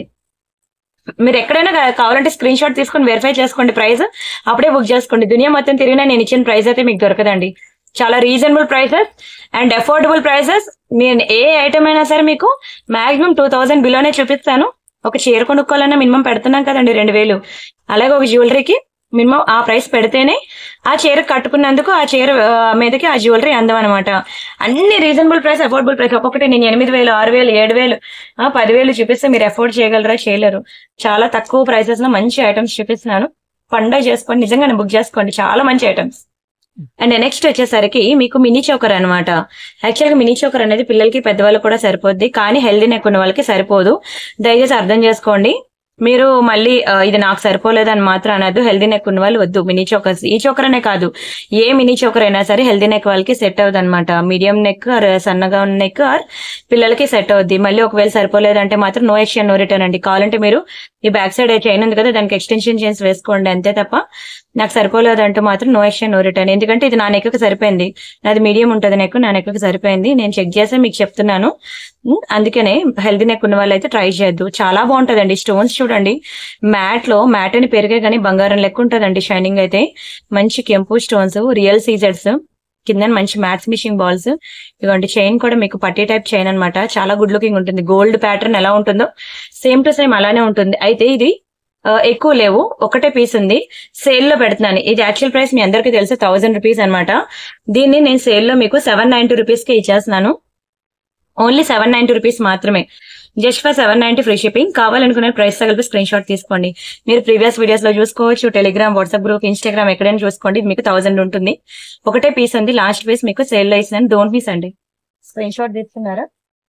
మీరు ఎక్కడైనా కా- కావాలంటే స్క్రీన్ షాట్ తీసుకొని వెరిఫై చేసుకోండి ప్రైస్ అప్పుడే బుక్ చేసుకోండి దునియా మొత్తం తిరిగినా నేను ఇచ్చిన ప్రైస్ అయితే మీకు దొరకదండి చాలా reasonable prices and affordable prices నేను ఏ ఐటమ్ అయినా సరే మీకు మాక్సిమం టూ థౌసండ్ బిలోనే చూపిస్తాను ఒక చీర కొనుక్కోవాలన్నా మినిమం పెడుతున్నాం కదండి రెండు వేలు అలాగే ఒక జ్యువెలరీకి మినిమం ఆ ప్రైస్ పెడితేనే ఆ చీర కట్టుకున్నందుకు ఆ చీర ఆ, మీదకి ఆ జ్యువెలరీ అందం అనమాట అన్ని రీజనబుల్ ప్రైస్ అఫోర్డబుల్ ప్రైస్ ఒక్కొక్కటి నేను ఎనిమిది వేలు ఆరు వేలు ఏడు వేలు ఆ, పదివేలు చూపిస్తే మీరు అఫోర్డ్ చేయగలరా చేయలేరు చాలా తక్కువ ప్రైసెస్ లో మంచి ఐటమ్స్ చూపిస్తున్నాను పండగ చేసుకోండి నిజంగానే బుక్ చేసుకోండి చాలా మంచి ఐటమ్స్ అండ్ నెక్స్ట్ వచ్చేసరికి మీకు మినీ చోకర్ అనమాట యాక్చువల్ గా మినీ చోకర్ అనేది పిల్లలకి పెద్దవాళ్ళకి కూడా సరిపోద్ది కానీ హెల్దీ నెక్ ఉన్న వాళ్ళకి సరిపోదు దయచేసి అర్థం చేసుకోండి మీరు మళ్ళీ ఆ, ఇది నాకు సరిపోలేదని మాత్రం అనద్దు హెల్దీ నెక్ ఉన్న వాళ్ళు వద్దు మినీ చోకర్స్ ఈ చోకర్ అనే కాదు ఏ మినీ చోకర్ అయినా సరే హెల్దీ నెక్ వాళ్ళకి సెట్ అవుతుంది అనమాట మీడియం నెక్ ఆర్ సన్నగా ఉన్న నెక్ ఆర్ పిల్లలకి సెట్ అవుద్ది మళ్ళీ ఒకవేళ సరిపోలేదంటే మాత్రం నో ఎక్స్చేంజ్ నో రిటర్న్ అండి కావాలంటే మీరు ఈ బ్యాక్ సైడ్ చైన్ ఉంది కదా దానికి ఎక్స్టెన్షన్ చైన్స్ వేసుకోండి అంతే తప్ప నాకు సరిపోలేదంటూ మాత్రం నో ఎక్స్చేంజ్ నో రిటర్న్ ఎందుకంటే ఇది నా నెక్కి సరిపోయింది నాది మీడియం ఉంటుంది నెక్ నా నెక్కి సరిపోయింది నేను చెక్ చేసి మీకు చెప్తున్నాను ఉమ్, అందుకనే హెల్దీ నెక్ ఉన్న వాళ్ళు అయితే ట్రై చేయొద్దు చాలా బాగుంటదండి స్టోన్స్ చూడండి మ్యాట్ లో మ్యాట్ అని పెరిగే కానీ బంగారం లెక్క ఉంటదండి షైనింగ్ అయితే మంచి కెంపు స్టోన్స్ రియల్ సీజర్స్ కింద మంచి మ్యాట్ ఫినిషింగ్ బాల్స్ ఇదిగోండి చైన్ కూడా మీకు పట్టీ టైప్ చైన్ అన్నమాట చాలా గుడ్ లుకింగ్ ఉంటుంది గోల్డ్ ప్యాటర్న్ ఎలా ఉంటుందో సేమ్ టు సేమ్ అలానే ఉంటుంది అయితే ఇది ఆ, ఎక్కువ లేవు ఒకటే పీస్ ఉంది సేల్ లో పెడుతున్నాను ఇది యాక్చువల్ ప్రైస్ మీ అందరికీ తెలుసు థౌసండ్ రూపీస్ అనమాట దీన్ని నేను సేల్ లో మీకు సెవెన్ నైన్టీ రూపీస్ కి ఇచ్చేస్తున్నాను ఓన్లీ సెవెన్ నైన్టీ రూపీస్ మాత్రమే just for seven ninety free shipping కావాలనుకునే ప్రైస్ తో కలిపి స్క్రీన్ షాట్ తీసుకోండి మీరు ప్రీవియస్ వీడియోస్ లో చూసుకోవచ్చు టెలిగ్రామ్ వాట్సాప్ గ్రూప్ ఇన్స్టాగ్రామ్ ఎక్కడైనా చూసుకోండి ఇది మీకు థౌసండ్ ఉంటుంది ఒకటే పీస్ ఉంది లాస్ట్ పీస్ మీకు సేల్ లో ఇస్తున్నాను డోంట్ మిస్ అండి స్క్రీన్ షాట్ తీస్తున్నారా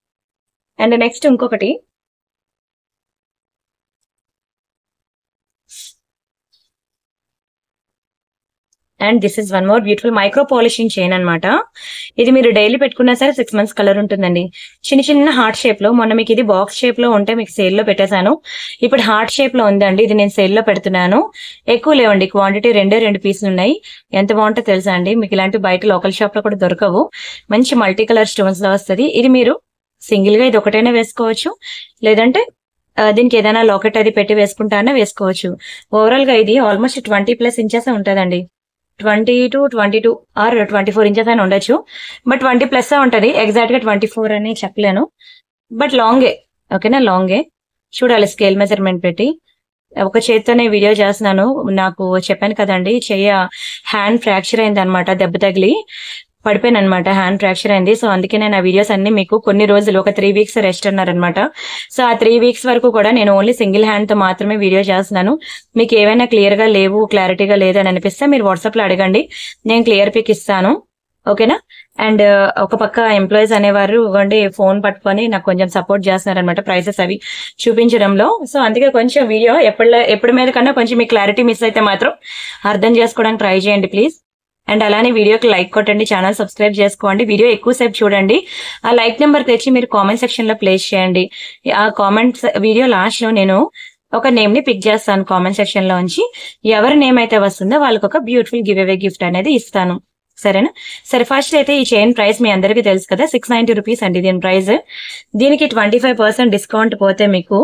అండ్ నెక్స్ట్ ఇంకొకటి and this is one more beautiful micro polishing chain అన్నమాట ఇది మీరు డైలీ పెట్టుకున్నా సరే సిక్స్ మంత్స్ కలర్ ఉంటుందండి చిన్న చిన్న హార్ట్ షేప్ లో మొన్న మీకు ఇది బాక్స్ షేప్ లో ఉంటే మీకు సేల్ లో పెట్టేశాను ఇప్పుడు హార్ట్ షేప్ లో ఉందండి ఇది నేను సేల్ లో పెడుతున్నాను ఎక్కువ లేవండి క్వాంటిటీ రెండే రెండు పీసులు ఉన్నాయి ఎంత బాగుంటుందో తెలుసా అండి మీకు ఇలాంటి బయట లోకల్ షాప్ లో కూడా దొరకవు మంచి మల్టీ కలర్ స్టోన్స్ లో వస్తుంది ఇది మీరు సింగిల్ గా ఇది ఒకటైనా వేసుకోవచ్చు లేదంటే ఆ, దీనికి ఏదైనా లాకెట్ అది పెట్టి వేసుకుంటానే వేసుకోవచ్చు ఓవరాల్ గా ఇది ఆల్మోస్ట్ ట్వంటీ ప్లస్ ఇంచెస్ ఉంటదండి twenty to twenty two or twenty four inches అయినా ఉండొచ్చు బట్ ట్వంటీ ప్లస్ ఉంటది ఎగ్జాక్ట్ గా ట్వంటీ ఫోర్ అని చెప్పలేను బట్ లాంగే ఓకేనా లాంగే చూడాలి స్కేల్ మెజర్మెంట్ పెట్టి ఒక చేత్తోనే వీడియో చేస్తున్నాను నాకు చెప్పాను కదండి చెయ్య హ్యాండ్ ఫ్రాక్చర్ అయింది అనమాట దెబ్బ తగిలి పడిపోయాను అనమాట హ్యాండ్ ఫ్రాక్చర్ అయింది సో అందుకే నేను ఆ వీడియోస్ అన్ని మీకు కొన్ని రోజులు ఒక త్రీ వీక్స్ రెస్ట్ అన్నారనమాట సో ఆ త్రీ వీక్స్ వరకు కూడా నేను ఓన్లీ సింగిల్ హ్యాండ్ తో మాత్రమే వీడియో చేస్తున్నాను మీకు ఏవైనా క్లియర్ గా లేవు క్లారిటీగా లేదు అని అనిపిస్తే మీరు వాట్సాప్ లో అడగండి నేను క్లియర్ పిక్ ఇస్తాను ఓకేనా అండ్ ఒక పక్క ఎంప్లాయీస్ అనేవారు ఇవ్వండి ఫోన్ పట్టుకొని నాకు కొంచెం సపోర్ట్ చేస్తున్నారు అనమాట ప్రైసెస్ అవి చూపించడంలో సో అందుకే కొంచెం వీడియో ఎప్పటి ఎప్పటి మీద కన్నా కొంచెం మీ క్లారిటీ మిస్ అయితే మాత్రం అర్థం చేసుకోవడానికి ట్రై చేయండి ప్లీజ్ అండ్ అలానే వీడియోకి లైక్ కొట్టండి ఛానల్ సబ్స్క్రైబ్ చేసుకోండి వీడియో ఎక్కువసేపు చూడండి ఆ లైక్ నెంబర్ తెచ్చి మీరు కామెంట్ సెక్షన్ లో ప్లేస్ చేయండి ఆ కామెంట్స్ వీడియో లాస్ట్ లో నేను ఒక నేమ్ ని పిక్ చేస్తాను కామెంట్ సెక్షన్ లో ఉంచి ఎవరి నేమ్ అయితే వస్తుందో వాళ్ళకి ఒక బ్యూటిఫుల్ గివ్ అవే గిఫ్ట్ అనేది ఇస్తాను సరేనా సరే ఫస్ట్ అయితే ఈ చైన్ ప్రైస్ మీ అందరికీ తెలుసు కదా సిక్స్ నైన్టీ రూపీస్ అండి దీని ప్రైస్ దీనికి ట్వంటీ ఫైవ్ పర్సెంట్ డిస్కౌంట్ పోతే మీకు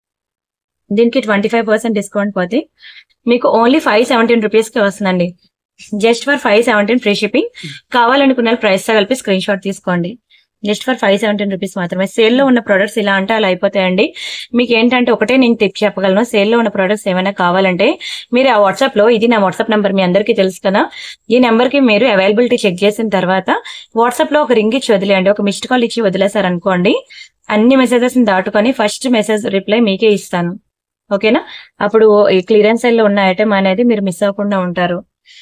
దీనికి ట్వంటీ ఫైవ్ పర్సెంట్ డిస్కౌంట్ పోతే మీకు ఓన్లీ ఫైవ్ సెవెంటీన్ రూపీస్ కి వస్తుందండి just for five seventeen free shipping కావాలనుకున్న ప్రైస్ తో కలిపి స్క్రీన్ షాట్ తీసుకోండి just for five seventeen rupees మాత్రమే సేల్ లో ఉన్న ప్రొడక్ట్స్ ఇలా అంటే అలా అయిపోతాయండి మీకు ఏంటంటే ఒకటే నేను టిప్ చెప్పగలను సేల్ లో ఉన్న ప్రొడక్ట్స్ ఏమైనా కావాలంటే మీరు ఆ వాట్సాప్ లో ఇది నా వాట్సాప్ నెంబర్ మీ అందరికీ తెలుసు కదా ఈ నెంబర్ కి మీరు అవైలబిలిటీ చెక్ చేసిన తర్వాత వాట్సాప్ లో ఒక రింగ్ ఇచ్చి వదిలేయండి ఒక మిస్డ్ కాల్ ఇచ్చి వదిలేశారు అనుకోండి అన్ని మెసేజెస్ దాటుకొని ఫస్ట్ మెసేజ్ రిప్లై మీకే ఇస్తాను ఓకేనా అప్పుడు ఈ క్లియరెన్స్ సెల్ లో ఉన్న ఐటమ్ అనేది మీరు మిస్ అవ్వకుండా ఉంటారు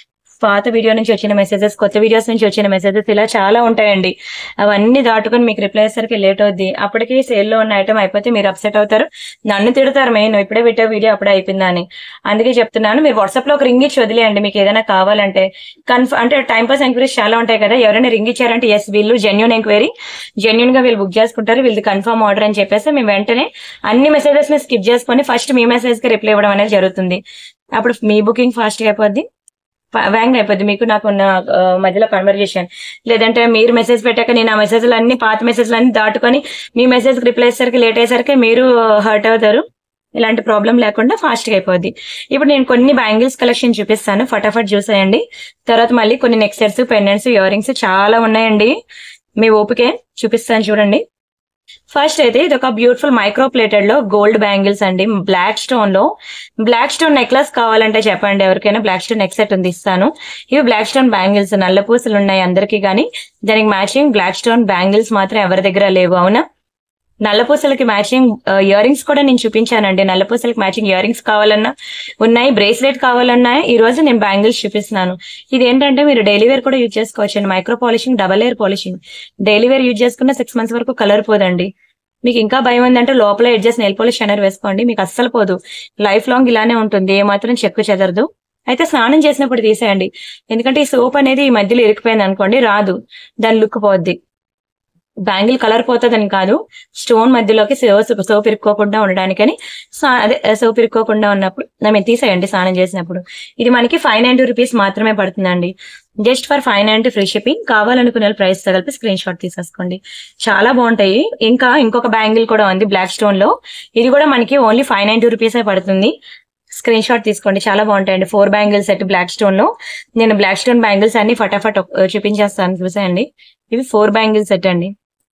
పాత వీడియో నుంచి వచ్చిన మెసేజెస్ కొత్త వీడియోస్ నుంచి వచ్చిన మెసేజెస్ ఇలా చాలా ఉంటాయండి అవన్నీ దాటుకొని మీకు రిప్లై అయ్యేసరికి లేట్ అవుద్ది అప్పటికి సేల్ లో ఉన్న ఐటమ్ అయిపోతే మీరు అప్సెట్ అవుతారు నన్ను తిడతారు మెయిన్ ఇప్పుడే పెట్టే వీడియో అప్పుడే అయిపోయిందా అని అందుకే చెప్తున్నాను మీరు వాట్సాప్ లో ఒక రింగ్ ఇచ్చి వదిలేయండి మీకు ఏదైనా కావాలంటే కన్ఫ్ అంటే టైం పాస్ ఎంక్వైరీస్ చాలా ఉంటాయి కదా ఎవరైనా రింగ్ ఇచ్చారంటే ఎస్ వీళ్ళు జెన్యున్ ఎంక్వైరీ జెన్యున్ గా వీళ్ళు బుక్ చేసుకుంటారు వీళ్ళది కన్ఫర్మ్ ఆర్డర్ అని చెప్పేసి మేము వెంటనే అన్ని మెసేజెస్ ని స్కిప్ చేసుకొని ఫస్ట్ మీ మెసేజ్ కి రిప్లై ఇవ్వడం అనేది జరుగుతుంది అప్పుడు మీ బుకింగ్ ఫాస్ట్ గా అయిపోద్ది వ్యాంగ్ అయిపోద్ది మీకు నాకు ఉన్న ఆ, మధ్యలో కన్వర్జేషన్ లేదంటే మీరు మెసేజ్ పెట్టాక నేను ఆ మెసేజ్లు అన్ని పాత మెసేజ్లు అన్ని దాటుకొని మీ మెసేజ్ రిప్లై అయ్యేసరికి లేట్ అయ్యేసరికి మీరు హర్ట్ అవుతారు ఇలాంటి ప్రాబ్లం లేకుండా ఫాస్ట్ గా అయిపోద్ది ఇప్పుడు నేను కొన్ని బ్యాంగిల్స్ కలెక్షన్ చూపిస్తాను ఫటాఫట్ చూసేయండి తర్వాత మళ్ళీ కొన్ని neck sets pendants ear rings చాలా ఉన్నాయండి మీ ఓపికే చూపిస్తాను చూడండి ఫస్ట్ అయితే ఇది ఒక బ్యూటిఫుల్ మైక్రో ప్లేటెడ్ లో గోల్డ్ బ్యాంగిల్స్ అండి బ్లాక్ స్టోన్ లో బ్లాక్ స్టోన్ నెక్లెస్ కావాలంటే చెప్పండి ఎవరికైనా బ్లాక్ స్టోన్ నెక్ సెట్ ఉంది ఇస్తాను ఇవి బ్లాక్ స్టోన్ బ్యాంగిల్స్ నల్ల పూసలు ఉన్నాయి అందరికీ కానీ దానికి మ్యాచింగ్ బ్లాక్ స్టోన్ బ్యాంగిల్స్ మాత్రం ఎవరి దగ్గర లేవు అవునా నల్ల పూసలకి మ్యాచింగ్ ఇయర్ రింగ్స్ కూడా నేను చూపించానండి నల్ల పూసలకి మ్యాచింగ్ ఇయర్ రింగ్స్ కావాలన్నా ఉన్నాయి బ్రేస్లెట్ కావాలన్నా ఈ రోజు నేను బ్యాంగిల్స్ చూపిస్తున్నాను ఇది ఏంటంటే మీరు డైలీ వేర్ కూడా యూజ్ చేసుకోవచ్చు అండి micro polishing double air polishing daily wear use చేసుకున్న సిక్స్ మంత్స్ వరకు కలర్ పోదండి మీకు ఇంకా భయం ఉందంటే లోపల ఎడ్జెస్ నెయిల్ పాలిష్ అనేది వేసుకోండి మీకు అస్సలు పోదు లైఫ్ లాంగ్ ఇలానే ఉంటుంది ఏ మాత్రం చెక్కు చెదరదు అయితే స్నానం చేసినప్పుడు తీసేయండి ఎందుకంటే ఈ సోప్ అనేది ఈ మధ్యలో ఇరికిపోయింది అనుకోండి రాదు దాని లుక్ పోద్ది బ్యాంగిల్ కలర్ పోతుందని కాదు స్టోన్ మధ్యలోకి సోప్ సోప్ ఇరుక్కోకుండా ఉండడానికని సా- అదే సోప్ ఇరుక్కోకుండా ఉన్నప్పుడు మేము తీసేయండి స్నానం చేసినప్పుడు ఇది మనకి ఫైవ్ నైన్టీ రూపీస్ మాత్రమే పడుతుందండి just for five ninety free shipping కావాలనుకునే ప్రైస్ తో కలిపి స్క్రీన్ షాట్ తీసేసుకోండి చాలా బాగుంటాయి ఇంకా ఇంకొక బ్యాంగిల్ కూడా ఉంది బ్లాక్ స్టోన్ లో ఇది కూడా మనకి ఓన్లీ ఫైవ్ నైన్టీ రూపీసే పడుతుంది స్క్రీన్ షాట్ తీసుకోండి చాలా బాగుంటాయండి four bangles set black stone లో నేను బ్లాక్ స్టోన్ బ్యాంగిల్స్ అన్ని ఫటాఫట్ ఒక్- చూపించేస్తాను చూసేయండి ఇవి ఫోర్ బ్యాంగిల్స్ సెట్ అండి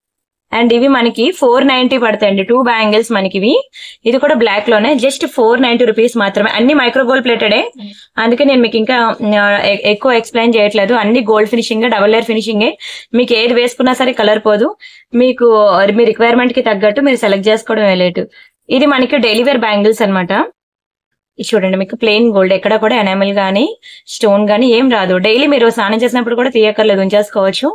అండ్ ఇవి మనకి ఫోర్ నైన్టీ పడతాయండి టూ బ్యాంగిల్స్ మనకి ఇవి ఇది కూడా బ్లాక్ లోనే జస్ట్ ఫోర్ నైన్టీ రూపీస్ మాత్రమే అన్ని మైక్రో గోల్డ్ ప్లేటెడే అందుకే నేను మీకు ఇంకా ఆ, ఎ- ఎక్కువ ఎక్స్ప్లెయిన్ చేయట్లేదు అన్ని gold finishing double layer finishing మీకు ఏది వేసుకున్నా సరే కలర్ పోదు మీకు మీ రిక్వైర్మెంట్ కి తగ్గట్టు మీరు సెలెక్ట్ చేసుకోవడం లేటు ఇది మనకి డైలీ వేర్ బ్యాంగిల్స్ అనమాట ఇది చూడండి మీకు ప్లెయిన్ గోల్డ్ ఎక్కడ కూడా ఎనామిల్ గానీ స్టోన్ గానీ ఏం రాదు డైలీ మీరు స్నానం చేసినప్పుడు కూడా తీయక్కర్లేదు ఉంచేసుకోవచ్చు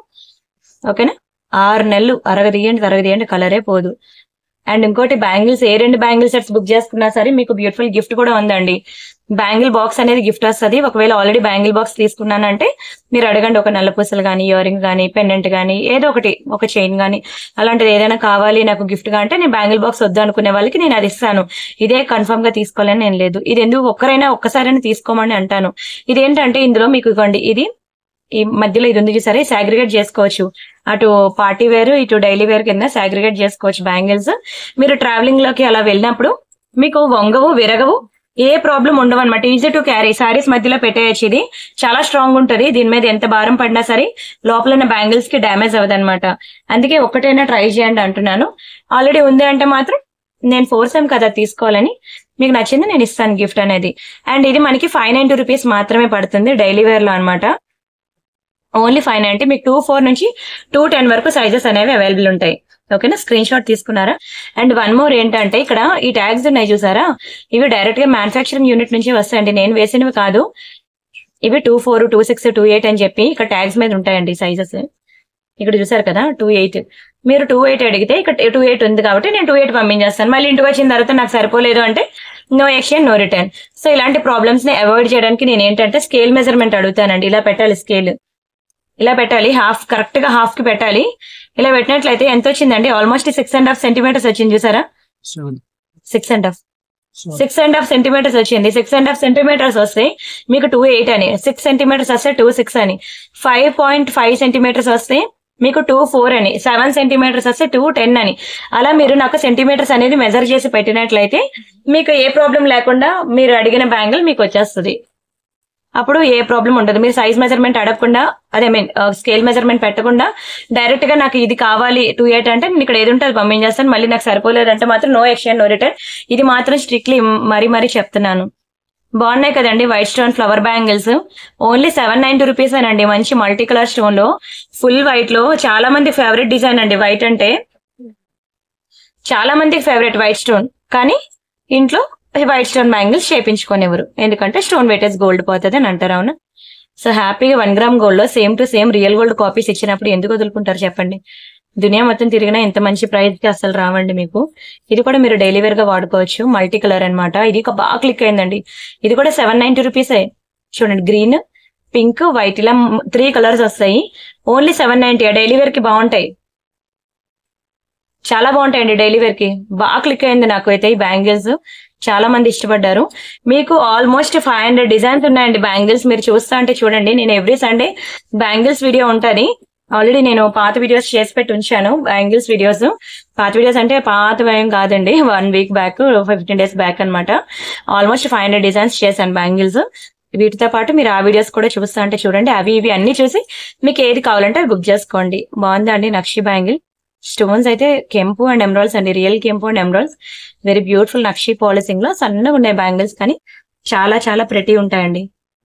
ఓకేనా ఆరు నెలలు అరగ తీయండి అరగ తీయండి కలరే పోదు అండ్ ఇంకోటి బ్యాంగిల్స్ ఏ రెండు బ్యాంగిల్ సెట్స్ బుక్ చేసుకున్నా సరే మీకు బ్యూటిఫుల్ గిఫ్ట్ కూడా ఉందండి బ్యాంగిల్ బాక్స్ అనేది గిఫ్ట్ వస్తుంది ఒకవేళ ఆల్రెడీ బ్యాంగిల్ బాక్స్ తీసుకున్నానంటే మీరు అడగండి ఒక నల్ల పూసలు కానీ ఇయర్ రింగ్ కానీ పెండెంట్ కానీ ఏదో ఒకటి ఒక చైన్ కానీ అలాంటిది ఏదైనా కావాలి నాకు గిఫ్ట్ గా అంటే నేను బ్యాంగిల్ బాక్స్ వద్దు అనుకునే వాళ్ళకి నేను అది ఇస్తాను ఇదే కన్ఫర్మ్ గా తీసుకోవాలని నేను లేదు ఇది ఎందుకు ఒక్కరైనా ఒక్కసారైనా తీసుకోమని అంటాను ఇదేంటంటే ఇందులో మీకు ఇవ్వండి ఇది ఈ మధ్యలో ఇది ఉంది సరే సాగ్రిగేట్ చేసుకోవచ్చు అటు పార్టీ వేర్ ఇటు డైలీ వేర్ కింద సాగ్రిగేట్ చేసుకోవచ్చు బ్యాంగిల్స్ మీరు ట్రావెలింగ్ లోకి అలా వెళ్ళినప్పుడు మీకు వంగవు విరగవు ఏ ప్రాబ్లం ఉండవు అనమాట ఈజీ టు క్యారీ సారీస్ మధ్యలో పెట్టేయచ్చు ఇది చాలా స్ట్రాంగ్ ఉంటది దీని మీద ఎంత భారం పడినా సరే లోపల ఉన్న బ్యాంగిల్స్ కి డ్యామేజ్ అవ్వదు అనమాట అందుకే ఒక్కటైనా ట్రై చేయండి అంటున్నాను ఆల్రెడీ ఉంది అంటే మాత్రం నేను ఫోర్స్ ఏం కదా తీసుకోవాలని మీకు నచ్చింది నేను ఇస్తాను గిఫ్ట్ అనేది అండ్ ఇది మనకి ఫైవ్ నైన్టీ రూపీస్ మాత్రమే పడుతుంది డైలీ వేర్ లో అనమాట ఓన్లీ ఫైవ్ నైన్టీ మీకు టూ ఫోర్ నుంచి టూ టెన్ వరకు సైజెస్ అనేవి అవైలబుల్ ఉంటాయి ఓకేనా స్క్రీన్ షాట్ తీసుకున్నారా అండ్ వన్ మోర్ ఏంటంటే ఇక్కడ ఈ ట్యాగ్స్ ఉన్నాయి చూసారా ఇవి డైరెక్ట్ గా మ్యానుఫాక్చరింగ్ యూనిట్ నుంచి వస్తాయండి నేను వేసినవి కాదు ఇవి two four two six two eight అని చెప్పి ఇక్కడ ట్యాగ్స్ మీద ఉంటాయండి సైజెస్ ఇక్కడ చూసారు కదా టూ ఎయిట్ మీరు టూ ఎయిట్ అడిగితే ఇక్కడ టూ ఎయిట్ ఉంది కాబట్టి నేను టూ ఎయిట్ పంపించేస్తాను మళ్ళీ ఇంటికి వచ్చిన తర్వాత నాకు సరిపోలేదు అంటే no exchange no return so ఇలాంటి ప్రాబ్లమ్స్ ని అవాయిడ్ చేయడానికి నేను ఏంటంటే స్కేల్ మెజర్మెంట్ అడుగుతానండి ఇలా పెట్టాలి స్కేల్ ఇలా పెట్టాలి హాఫ్ కరెక్ట్ గా హాఫ్ కి పెట్టాలి ఇలా పెట్టినట్లయితే ఎంత వచ్చిందండి almost six and half centimetres వచ్చింది చూసారా seven six and half six and half centimetres వచ్చింది సిక్స్ అండ్ హాఫ్ సెంటీమీటర్స్ వస్తే మీకు టూ ఎయిట్ అని సిక్స్ సెంటీమీటర్స్ వస్తే టూ సిక్స్ అని ఫైవ్ పాయింట్ ఫైవ్ సెంటీమీటర్స్ వస్తే మీకు టూ ఫోర్ అని సెవెన్ సెంటీమీటర్స్ వస్తే టూ టెన్ అని అలా మీరు నాకు సెంటీమీటర్స్ అనేది మెజర్ చేసి పెట్టినట్లయితే మీకు ఏ ప్రాబ్లం లేకుండా మీరు అడిగిన బ్యాంగిల్ మీకు వచ్చేస్తుంది అప్పుడు ఏ ప్రాబ్లం ఉండదు మీరు సైజ్ మెజర్మెంట్ అడగకుండా అదే మీన్ స్కేల్ మెజర్మెంట్ పెట్టకుండా డైరెక్ట్ గా నాకు ఇది కావాలి టూ ఎయిట్ అంటే నేను ఇక్కడ ఏది ఉంటే అది పంపించేస్తాను మళ్ళీ నాకు సరిపోలేదంటే మాత్రం నో ఎక్స్చేంజ్ నో రిటర్న్ ఇది మాత్రం స్ట్రిక్ట్లీ మరీ మరీ చెప్తున్నాను బాగున్నాయి కదండి white stone flower bangles only seven ninety rupees అండి మంచి మల్టీ కలర్ స్టోన్ లో ఫుల్ వైట్ లో చాలా మంది ఫేవరెట్ డిజైన్ అండి వైట్ అంటే చాలా మందికి ఫేవరెట్ వైట్ స్టోన్ కానీ ఇంట్లో వైట్ స్టోన్ బ్యాంగిల్స్ చేపించుకోనివ్వరు ఎందుకంటే స్టోన్ వెయిటేజ్ గోల్డ్ పోతుంది అని అంటారు అవునా సో హ్యాపీగా వన్ గ్రామ్ గోల్డ్ లో same to same real gold copies ఇచ్చినప్పుడు ఎందుకు వదులుకుంటారు చెప్పండి దునియా మొత్తం తిరిగినా ఇంత మంచి ప్రైస్ కి అసలు రావండి మీకు ఇది కూడా మీరు డైలీ వేర్ గా వాడుకోవచ్చు మల్టీ కలర్ అన్నమాట ఇది ఒక బాగా క్లిక్ అయిందండి ఇది కూడా సెవెన్ నైన్టీ రూపీసే చూడండి గ్రీన్ పింక్ వైట్ ఇలా త్రీ కలర్స్ వస్తాయి only seven ninety daily wear కి బాగుంటాయి చాలా బాగుంటాయండి డైలీ వేర్ కి బాగా క్లిక్ అయింది నాకు అయితే ఈ బ్యాంగిల్స్ చాలా మంది ఇష్టపడ్డారు మీకు ఆల్మోస్ట్ ఫైవ్ హండ్రెడ్ డిజైన్స్ ఉన్నాయండి బ్యాంగిల్స్ మీరు చూస్తా అంటే చూడండి నేను ఎవ్రీ సండే బ్యాంగిల్స్ వీడియో ఉంటది ఆల్రెడీ నేను పాత వీడియోస్ చేసి పెట్టి ఉంచాను బ్యాంగిల్స్ వీడియోస్ పాత వీడియోస్ అంటే పాత ఏం కాదండి one week back fifteen days back అన్నమాట ఆల్మోస్ట్ ఫైవ్ హండ్రెడ్ డిజైన్స్ చేశాను బ్యాంగిల్స్ వీటితో పాటు మీరు ఆ వీడియోస్ కూడా చూస్తా అంటే చూడండి అవి ఇవి అన్ని చూసి మీకు ఏది కావాలంటే అది బుక్ చేసుకోండి బాగుందండి నక్షి బ్యాంగిల్ స్టోన్స్ అయితే కెంపు అండ్ ఎమరాల్స్ అండి రియల్ కెంపు అండ్ ఎమరాల్స్ వెరీ బ్యూటిఫుల్ నక్షి పాలిసింగ్ లో సన్నగా ఉన్నాయి బ్యాంగిల్స్ కానీ చాలా చాలా ప్రెటీ ఉంటాయండి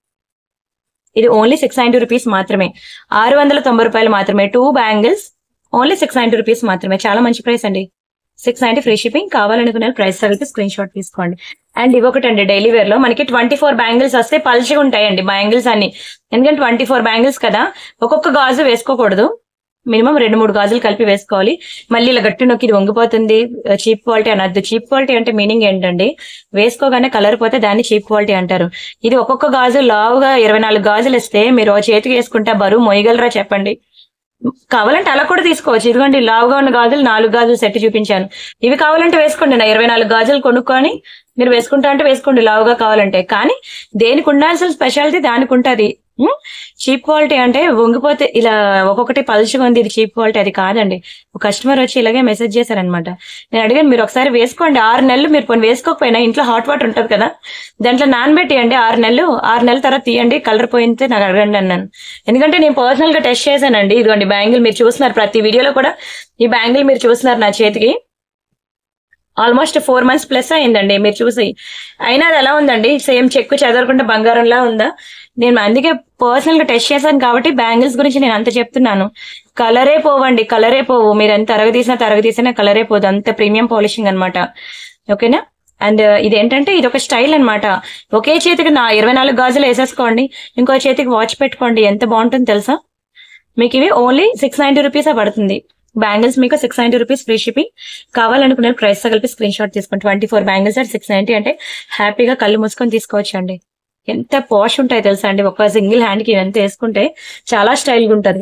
ఇది ఓన్లీ సిక్స్ నైన్టీ రూపీస్ మాత్రమే ఆరు వందల తొంభై రూపాయలు మాత్రమే two bangles only six ninety rupees మాత్రమే చాలా మంచి ప్రైస్ అండి సిక్స్ నైన్టీ ఫ్రీ షిప్పింగ్ కావాలనుకునే ప్రైస్ తగిలితే స్క్రీన్ షాట్ తీసుకోండి అండ్ ఇవొకటండి డైలీ వేర్ లో మనకి ట్వంటీ ఫోర్ బ్యాంగిల్స్ వస్తే పల్చిగా ఉంటాయండి బ్యాంగిల్స్ అన్ని ఎందుకంటే ట్వంటీ ఫోర్ బ్యాంగిల్స్ కదా ఒక్కొక్క గాజు వేసుకోకూడదు మినిమం రెండు మూడు గాజులు కలిపి వేసుకోవాలి మళ్ళీ ఇలా గట్టి నొక్కి ఇది వంగిపోతుంది చీప్ క్వాలిటీ అనద్దు చీప్ క్వాలిటీ అంటే మీనింగ్ ఏంటండి వేసుకోగానే కలర్ పోతే దాన్ని చీప్ క్వాలిటీ అంటారు ఇది ఒక్కొక్క గాజు లావుగా ఇరవై నాలుగు గాజులు ఇస్తే మీరు ఓ చేతికి వేసుకుంటే ఆ బరువు మొయ్యగలరా చెప్పండి కావాలంటే అలా కూడా తీసుకోవచ్చు ఇదిగోండి లావుగా ఉన్న గాజులు నాలుగు గాజులు సెట్ చూపించాను ఇవి కావాలంటే వేసుకోండి నా ఇరవై నాలుగు గాజులు కొనుక్కొని మీరు వేసుకుంటా అంటే వేసుకోండి లావుగా కావాలంటే కానీ దేనికి ఉండాల్సిన స్పెషాలిటీ దానికి ఉంటది చీప్ క్వాలిటీ అంటే వంగిపోతే ఇలా ఒక్కొక్కటి పలుచుగా ఉంది ఇది చీప్ క్వాలిటీ అది కాదండి ఒక కస్టమర్ వచ్చి ఇలాగే మెసేజ్ చేశారనమాట నేను అడిగాను మీరు ఒకసారి వేసుకోండి ఆరు నెలలు మీరు కొన్ని వేసుకోకపోయినా ఇంట్లో హాట్ వాటర్ ఉంటుంది కదా దాంట్లో నానబెట్టియండి ఆరు నెలలు ఆరు నెలల తర్వాత తీయండి కలర్ పోయితే నాకు అడగండి అన్నాను ఎందుకంటే నేను పర్సనల్ గా టెస్ట్ చేశానండి ఇదిగోండి బ్యాంగిల్ మీరు చూస్తున్నారు ప్రతి వీడియోలో కూడా ఈ బ్యాంగిల్ మీరు చూస్తున్నారు నా చేతికి ఆల్మోస్ట్ ఫోర్ మంత్స్ ప్లస్ అయిందండి మీరు చూసి అయినా అది ఎలా ఉందండి సేమ్ చెక్కు చెదరకుండా బంగారంలా ఉందా నేను అందుకే పర్సనల్ గా టెస్ట్ చేశాను కాబట్టి బ్యాంగిల్స్ గురించి నేను అంత చెప్తున్నాను కలరే పోవండి కలరే పోవు మీరు ఎంత తరగతీసినా తరగతీసినా కలరే పోదు అంత ప్రీమియం పాలిషింగ్ అన్నమాట ఓకేనా అండ్ ఇదేంటంటే ఇది ఒక స్టైల్ అన్నమాట ఒకే చేతికి నా ఇరవై నాలుగు గాజులు వేసేసుకోండి ఇంకో చేతికి వాచ్ పెట్టుకోండి ఎంత బాగుంటుందో తెలుసా మీకు ఇవి ఓన్లీ సిక్స్ నైన్టీ రూపీసే పడుతుంది బ్యాంగిల్స్ మీకు six ninety rupees free shipping కావాలనుకునే ప్రైస్ తో కలిపి స్క్రీన్ షాట్ తీసుకోండి twenty four bangles at six ninety అంటే హ్యాపీగా కళ్ళు మూసుకొని తీసుకోవచ్చు అండి ఎంత పాష్ ఉంటాయి తెలుసా అండి ఒక సింగిల్ హ్యాండ్ కి ఎంత వేసుకుంటే చాలా స్టైల్ గా ఉంటది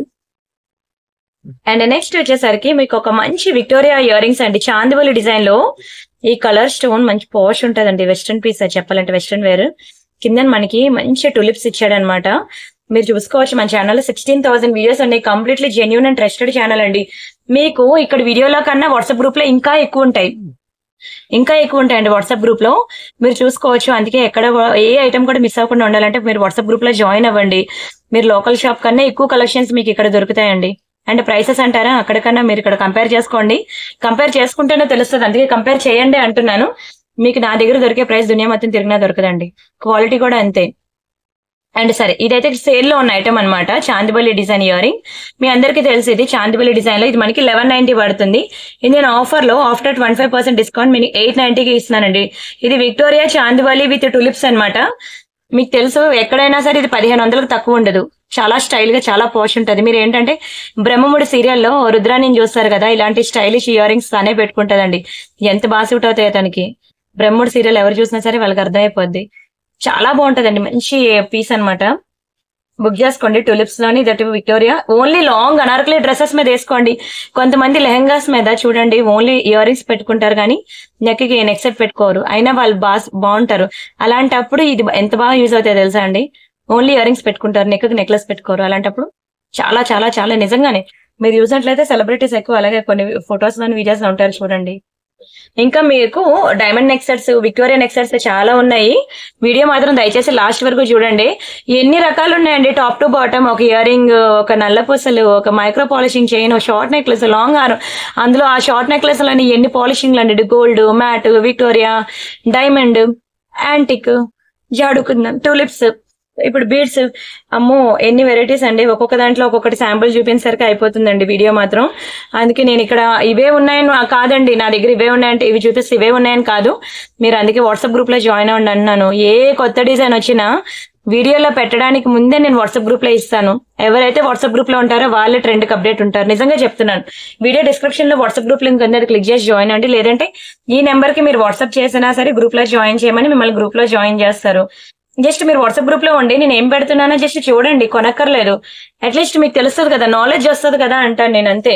అండ్ నెక్స్ట్ వచ్చేసరికి మీకు ఒక మంచి విక్టోరియా ఇయర్ రింగ్స్ అండి చాందివలి డిజైన్ లో ఈ కలర్ స్టోన్ మంచి పాష్ ఉంటదండి వెస్ట్రన్ పీస్ అది చెప్పాలంటే వెస్ట్రన్ వేర్ కింద మనకి మంచి టులిప్స్ ఇచ్చాడనమాట మీరు చూసుకోవచ్చు మన ఛానల్ సిక్స్టీన్ థౌసండ్ వీడియోస్ అండి completely genuine and trusted channel అండి మీకు ఇక్కడ వీడియోలో కన్నా వాట్సాప్ గ్రూప్ లో ఇంకా ఎక్కువ ఉంటాయి ఇంకా ఎక్కువ ఉంటాయండి వాట్సాప్ గ్రూప్ లో మీరు చూసుకోవచ్చు అందుకే ఎక్కడ ఏ ఐటమ్ కూడా మిస్ అవ్వకుండా ఉండాలంటే మీరు వాట్సాప్ గ్రూప్ లో జాయిన్ అవ్వండి మీరు లోకల్ షాప్ కన్నా ఎక్కువ కలెక్షన్స్ మీకు ఇక్కడ దొరుకుతాయండి అండ్ ప్రైసెస్ అంటారా అక్కడికన్నా మీరు ఇక్కడ కంపేర్ చేసుకోండి కంపేర్ చేసుకుంటేనే తెలుస్తుంది అందుకే కంపేర్ చేయండి అంటున్నాను మీకు నా దగ్గర దొరికే ప్రైస్ దునియా మొత్తం తిరిగినా దొరకదండి క్వాలిటీ కూడా అంతే అండ్ సరే ఇదైతే సేల్ లో ఉన్న ఐటమ్ అనమాట చాందిబల్లి డిజైన్ ఇయరింగ్ మీ అందరికీ తెలిసి ఇది చాందిబల్లి డిజైన్ లో ఇది మనకి లెవెన్ నైన్టీ పడుతుంది ఇది నేను ఆఫర్ లో after twenty five percent discount మీకు ఎయిట్ నైన్టీకి ఇస్తున్నానండి ఇది విక్టోరియా చాందిబల్లి విత్ టులిప్స్ అన్నమాట మీకు తెలుసు ఎక్కడైనా సరే ఇది పదిహేను వందలకు తక్కువ ఉండదు చాలా స్టైల్ గా చాలా పోష్ ఉంటది మీరు ఏంటంటే బ్రహ్మముడి సీరియల్లో రుద్రాని చూస్తారు కదా ఇలాంటి స్టైలిష్ ఇయర్ రింగ్స్ తానే పెట్టుకుంటదండి ఎంత బాగా సూట్ అవుతాయి తనకి బ్రహ్మముడి సీరియల్ ఎవరు చూసినా సరే వాళ్ళకి అర్థమైపోద్ది చాలా బాగుంటదండి మంచి పీస్ అన్నమాట బుక్ చేసుకోండి టులిప్స్ లోని that Victoria only long anarkali dresses మీద వేసుకోండి కొంతమంది లెహంగాస్ మీద చూడండి ఓన్లీ ఇయర్ రింగ్స్ పెట్టుకుంటారు కానీ నెక్ కి నెక్ సెట్ పెట్టుకోరు అయినా వాళ్ళు బా బాగుంటారు అలాంటప్పుడు ఇది ఎంత బాగా యూజ్ అవుతాయి తెలుసా అండి ఓన్లీ ఇయర్ రింగ్స్ పెట్టుకుంటారు నెక్ కి నెక్లెస్ పెట్టుకోరు అలాంటప్పుడు చాలా చాలా చాలా నిజంగానే మీరు చూసినట్లయితే సెలబ్రిటీస్ ఎక్కువ అలాగే కొన్ని ఫొటోస్ లోని వీడియోస్ లో ఉంటారు చూడండి ఇంకా మీకు diamond neck sets Victoria neck sets చాలా ఉన్నాయి వీడియో మాత్రం దయచేసి లాస్ట్ వరకు చూడండి ఎన్ని రకాలు ఉన్నాయండి టాప్ టు బాటమ్ ఒక ఇయర్ రింగ్ ఒక నల్ల పూసలు ఒక micro polishing chain short necklace long హార్ అందులో ఆ షార్ట్ నెక్లెస్ లోని ఎన్ని పాలిషింగ్లు అండి gold matte Victoria diamond antique జాడుకుందాం టూలిప్స్ ఇప్పుడు బీడ్స్ అమ్మో ఎన్ని వెరైటీస్ అండి ఒక్కొక్క దాంట్లో ఒక్కొక్కటి శాంపుల్ చూపించసరికి అయిపోతుందండి వీడియో మాత్రం అందుకే నేను ఇక్కడ ఇవే ఉన్నాయని కాదండి నా దగ్గర ఇవే ఉన్నాయంటే ఇవి చూపిస్తే ఇవే ఉన్నాయని కాదు మీరు అందుకే వాట్సాప్ గ్రూప్ లో జాయిన్ అవ్వండి అన్నాను ఏ కొత్త డిజైన్ వచ్చినా వీడియోలో పెట్టడానికి ముందే నేను వాట్సాప్ గ్రూప్ లో ఇస్తాను ఎవరైతే వాట్సాప్ గ్రూప్ లో ఉంటారో వాళ్ళే ట్రెండ్ కి అప్డేట్ ఉంటారు నిజంగా చెప్తున్నాను వీడియో డిస్క్రిప్షన్ లో వాట్సాప్ గ్రూప్ లింక్ ఉంది అది క్లిక్ చేసి జాయిన్ అండి లేదంటే ఈ నెంబర్ కి మీరు వాట్సాప్ చేసినా సరే గ్రూప్ లో జాయిన్ చేయమని మిమ్మల్ని గ్రూప్ లో జాయిన్ చేస్తారు జస్ట్ మీరు వాట్సాప్ గ్రూప్ లో ఉండి నేను ఏం పెడుతున్నానో జస్ట్ చూడండి కొనక్కర్లేదు అట్లీస్ట్ మీకు తెలుస్తుంది కదా నాలెడ్జ్ వస్తుంది కదా అంటాను నేను అంతే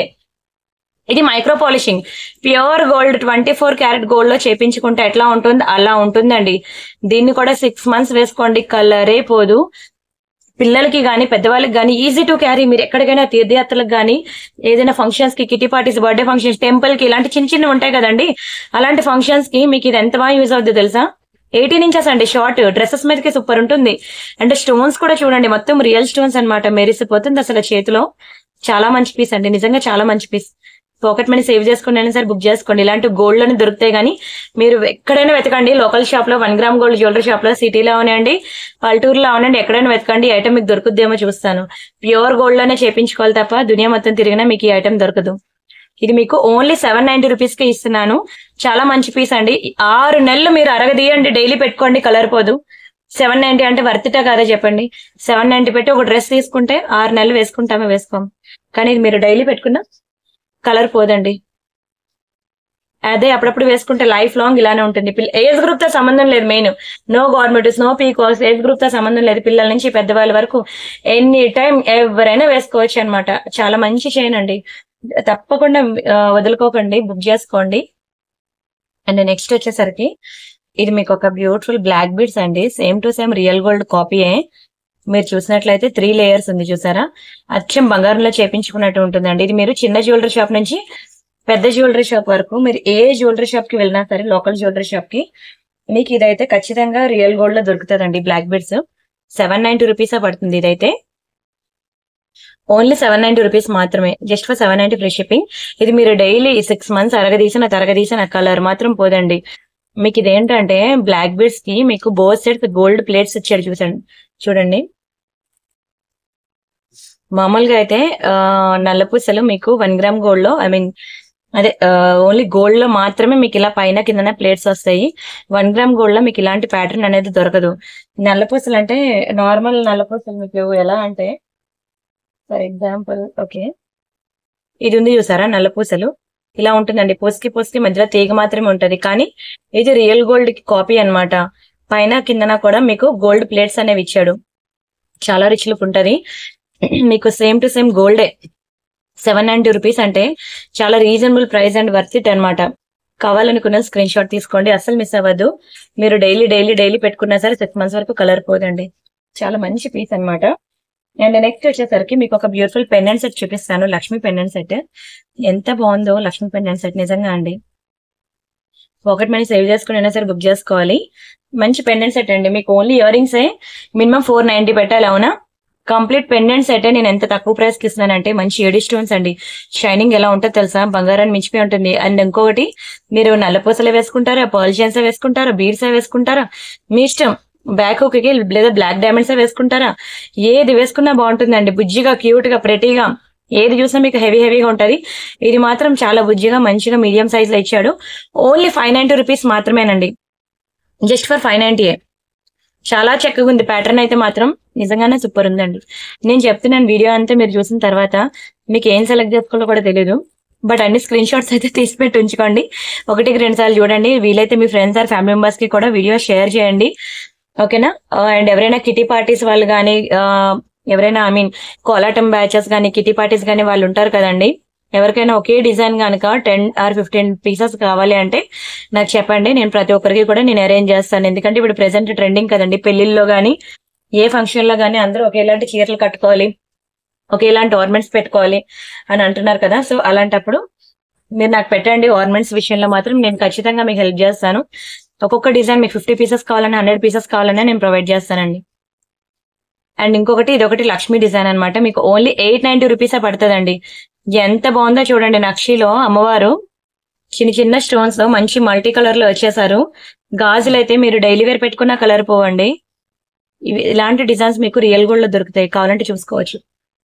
ఇది micro polishing pure gold twenty four carat gold లో చేపించుకుంటే ఎట్లా ఉంటుంది అలా ఉంటుందండి దీన్ని కూడా సిక్స్ మంత్స్ వేసుకోండి కలరే పోదు పిల్లలకి గానీ పెద్దవాళ్ళకి గానీ ఈజీ టు క్యారీ మీరు ఎక్కడికైనా తీర్థయాత్రలకు గానీ ఏదైనా ఫంక్షన్స్ కి kitty parties birthday functions temple కి ఇలాంటి చిన్న చిన్న ఉంటాయి కదండి అలాంటి ఫంక్షన్స్ కి మీకు ఇది ఎంత బాగా యూజ్ అవుతుంది తెలుసా ఎయిటీన్ ఇంచెస్ అండి షార్ట్ డ్రెస్సెస్ మీదకి సూపర్ ఉంటుంది అంటే స్టోన్స్ కూడా చూడండి మొత్తం రియల్ స్టోన్స్ అన్నమాట మెరిసిపోతుంది అసలు చేతిలో చాలా మంచి పీస్ అండి నిజంగా చాలా మంచి పీస్ పాకెట్ మనీ సేవ్ చేసుకోండి అయినా సరే బుక్ చేసుకోండి ఇలాంటి గోల్డ్ లోనే దొరుకుతాయి కానీ మీరు ఎక్కడైనా వెతకండి లోకల్ షాప్ లో one gram gold jewellery shop లో సిటీలో అవునండి పల్లెటూరులో అవునండి ఎక్కడైనా వెతకండి ఈ ఐటమ్ మీకు దొరుకుద్దేమో చూస్తాను ప్యూర్ గోల్డ్ లోనే చేపించుకోవాలి తప్ప దునియా మొత్తం తిరిగినా మీకు ఈ ఐటమ్ దొరకదు ఇది మీకు ఓన్లీ సెవెన్ నైన్టీ రూపీస్ కి ఇస్తున్నాను చాలా మంచి పీస్ అండి ఆరు నెలలు మీరు అరగదీయండి డైలీ పెట్టుకోండి కలర్ పోదు సెవెన్ నైన్టీ అంటే వర్తిటా కాదా చెప్పండి సెవెన్ నైన్టీ పెట్టి ఒక డ్రెస్ తీసుకుంటే ఆరు నెలలు వేసుకుంటామే వేసుకోం కానీ ఇది మీరు డైలీ పెట్టుకున్నా కలర్ పోదండి అదే అప్పుడప్పుడు వేసుకుంటే లైఫ్ లాంగ్ ఇలానే ఉంటుంది పిల్ల ఏజ్ గ్రూప్ తో సంబంధం లేదు మెయిన్ నో గవర్నమెంట్ నో పీకోస్ ఏజ్ గ్రూప్ తో సంబంధం లేదు పిల్లల నుంచి పెద్దవాళ్ళ వరకు ఎనీ టైం ఎవరైనా వేసుకోవచ్చు అన్నమాట చాలా మంచి చైన్ అండి తప్పకుండా ఆ, వదులుకోకండి బుక్ చేసుకోండి అండ్ నెక్స్ట్ వచ్చేసరికి ఇది మీకు ఒక బ్యూటిఫుల్ బ్లాక్ బీడ్స్ అండి same to same real gold కాపీయే మీరు చూసినట్లయితే త్రీ లేయర్స్ ఉంది చూసారా అచ్చం బంగారంలో చేపించుకున్నట్టు ఉంటుందండి ఇది మీరు చిన్న జ్యువెలరీ షాప్ నుంచి పెద్ద జ్యువెలరీ షాప్ వరకు మీరు ఏ జ్యువెలరీ షాప్ కి వెళ్ళినా సరే లోకల్ జ్యువెలరీ షాప్ కి మీకు ఇదైతే ఖచ్చితంగా రియల్ గోల్డ్ లో దొరుకుతుందండి black beads seven ninety rupees పడుతుంది ఇదైతే ఓన్లీ సెవెన్ నైన్టీ రూపీస్ మాత్రమే just for seven ninety free shipping ఇది మీరు డైలీ సిక్స్ మంత్స్ అరగదీసిన తరగదీసిన కలర్ మాత్రం పోదండి మీకు ఇదేంటంటే బ్లాక్ బీడ్స్ కి మీకు బోత్ సైడ్స్ గోల్డ్ ప్లేట్స్ ఇచ్చాడు చూసండి చూడండి మామూలుగా అయితే ఆ, నల్ల పూసలు మీకు వన్ గ్రామ్ గోల్డ్ లో ఐ మీన్ అదే ఓన్లీ గోల్డ్ లో మాత్రమే మీకు ఇలా పైన కిందనే ప్లేట్స్ వస్తాయి వన్ గ్రామ్ గోల్డ్ లో మీకు ఇలాంటి ప్యాటర్న్ అనేది దొరకదు నల్ల పూసలు అంటే నార్మల్ నల్ల పూసలు మీకు ఎలా అంటే ఫర్ ఎగ్జాంపుల్ ఓకే ఇది ఉంది చూసారా నల్ల పూసలు ఇలా ఉంటుందండి పూసకి పూసకి మధ్యలో తీగ మాత్రమే ఉంటది కానీ ఇది రియల్ గోల్డ్ కాపీ అన్నమాట పైన కిందన కూడా మీకు గోల్డ్ ప్లేట్స్ అనేవి ఇచ్చాడు చాలా రిచ్ లుక్ ఉంటది మీకు సేమ్ టు సేమ్ గోల్డే సెవెన్ నైన్టీ రూపీస్ అంటే చాలా reasonable price and worth it అనమాట కావాలనుకున్న స్క్రీన్ షాట్ తీసుకోండి అస్సలు మిస్ అవ్వద్దు మీరు డైలీ డైలీ డైలీ పెట్టుకున్నా సరే సిక్స్ మంత్స్ వరకు కలర్ పోదండి చాలా మంచి పీస్ అన్నమాట అండ్ నెక్స్ట్ వచ్చేసరికి మీకు ఒక బ్యూటిఫుల్ పెండెంట్ సెట్ చూపిస్తాను లక్ష్మి పెండెంట్ సెట్ ఎంత బాగుందో లక్ష్మి పెండెంట్ సెట్ నిజంగా అండి పాకెట్ మనీ సేవ్ చేసుకుని అయినా సరే బుక్ చేసుకోవాలి మంచి పెండెంట్ సెట్ అండి మీకు only year rings minimum four ninety పెట్టాలి అవునా కంప్లీట్ పెండెంట్ సెట్ నేను ఎంత తక్కువ ప్రైస్ కి ఇస్తున్నానంటే మంచి ఏడి స్టోన్స్ అండి షైనింగ్ ఎలా ఉంటుందో తెలుసా బంగారాన్ని మించిపోయి ఉంటుంది అండ్ ఇంకొకటి మీరు నల్లపూసలే వేసుకుంటారా పర్ల్ చైన్స్ వేసుకుంటారా బీడ్స్ వేసుకుంటారా మీ ఇష్టం బ్యాక్ హుక్ కి లేదా బ్లాక్ డైమండ్స్ వేసుకుంటారా ఏది వేసుకున్నా బాగుంటుందండి బుజ్జిగా క్యూట్ గా ప్రెటీగా ఏది చూసినా మీకు హెవీ హెవీగా ఉంటది ఇది మాత్రం చాలా బుజ్జిగా మంచిగా మీడియం సైజ్ లో ఇచ్చాడు ఓన్లీ ఫైవ్ నైన్టీ రూపీస్ మాత్రమేనండి జస్ట్ ఫర్ ఫైవ్ నైన్టీ చాలా చక్కగా ఉంది ప్యాటర్న్ అయితే మాత్రం నిజంగానే సూపర్ ఉందండి నేను చెప్తున్నాను వీడియో అంతా మీరు చూసిన తర్వాత మీకు ఏం సెలెక్ట్ చేసుకోవాలో కూడా తెలియదు బట్ అన్ని స్క్రీన్ షాట్స్ అయితే తీసి పెట్టి ఉంచుకోండి ఒకటికి రెండు సార్లు చూడండి వీలైతే మీ ఫ్రెండ్స్ ఆర్ ఫ్యామిలీ మెంబర్స్ కి కూడా వీడియో షేర్ చేయండి ఓకేనా అండ్ ఎవరైనా కిటీ పార్టీస్ వాళ్ళు కానీ ఎవరైనా ఐ మీన్ కోలాటం బ్యాచెస్ కానీ కిటీ పార్టీస్ కానీ వాళ్ళు ఉంటారు కదండి ఎవరికైనా ఒకే డిజైన్ కనుక టెన్ ఆర్ ఫిఫ్టీన్ పీసెస్ కావాలి అంటే నాకు చెప్పండి నేను ప్రతి ఒక్కరికి కూడా నేను అరేంజ్ చేస్తాను ఎందుకంటే ఇప్పుడు ప్రెసెంట్ ట్రెండింగ్ కదండి పెళ్లిల్లో కానీ ఏ ఫంక్షన్ లో కానీ అందరూ ఒకేలాంటి చీరలు కట్టుకోవాలి ఒకేలాంటి ఆర్నమెంట్స్ పెట్టుకోవాలి అని అంటున్నారు కదా సో అలాంటప్పుడు మీరు నాకు పెట్టండి ఆర్నమెంట్స్ విషయంలో మాత్రం నేను ఖచ్చితంగా మీకు హెల్ప్ చేస్తాను ఒక్కొక్క డిజైన్ మీకు ఫిఫ్టీ పీసెస్ కావాలన్నా హండ్రెడ్ పీసెస్ కావాలన్నా నేను ప్రొవైడ్ చేస్తానండి అండ్ ఇంకొకటి ఇది ఒకటి లక్ష్మీ డిజైన్ అన్నమాట మీకు ఓన్లీ ఎయిట్ నైన్టీ రూపీసే పడుతుందండి ఎంత బాగుందో చూడండి నక్షిలో అమ్మవారు చిన్న చిన్న స్టోన్స్ లో మంచి మల్టీ కలర్ లో వచ్చేసారు గాజులు అయితే మీరు డైలీ వేర్ పెట్టుకున్న కలర్ పోవండి ఇవి ఇలాంటి డిజైన్స్ మీకు రియల్ గోల్డ్ లో దొరుకుతాయి కావాలంటే చూసుకోవచ్చు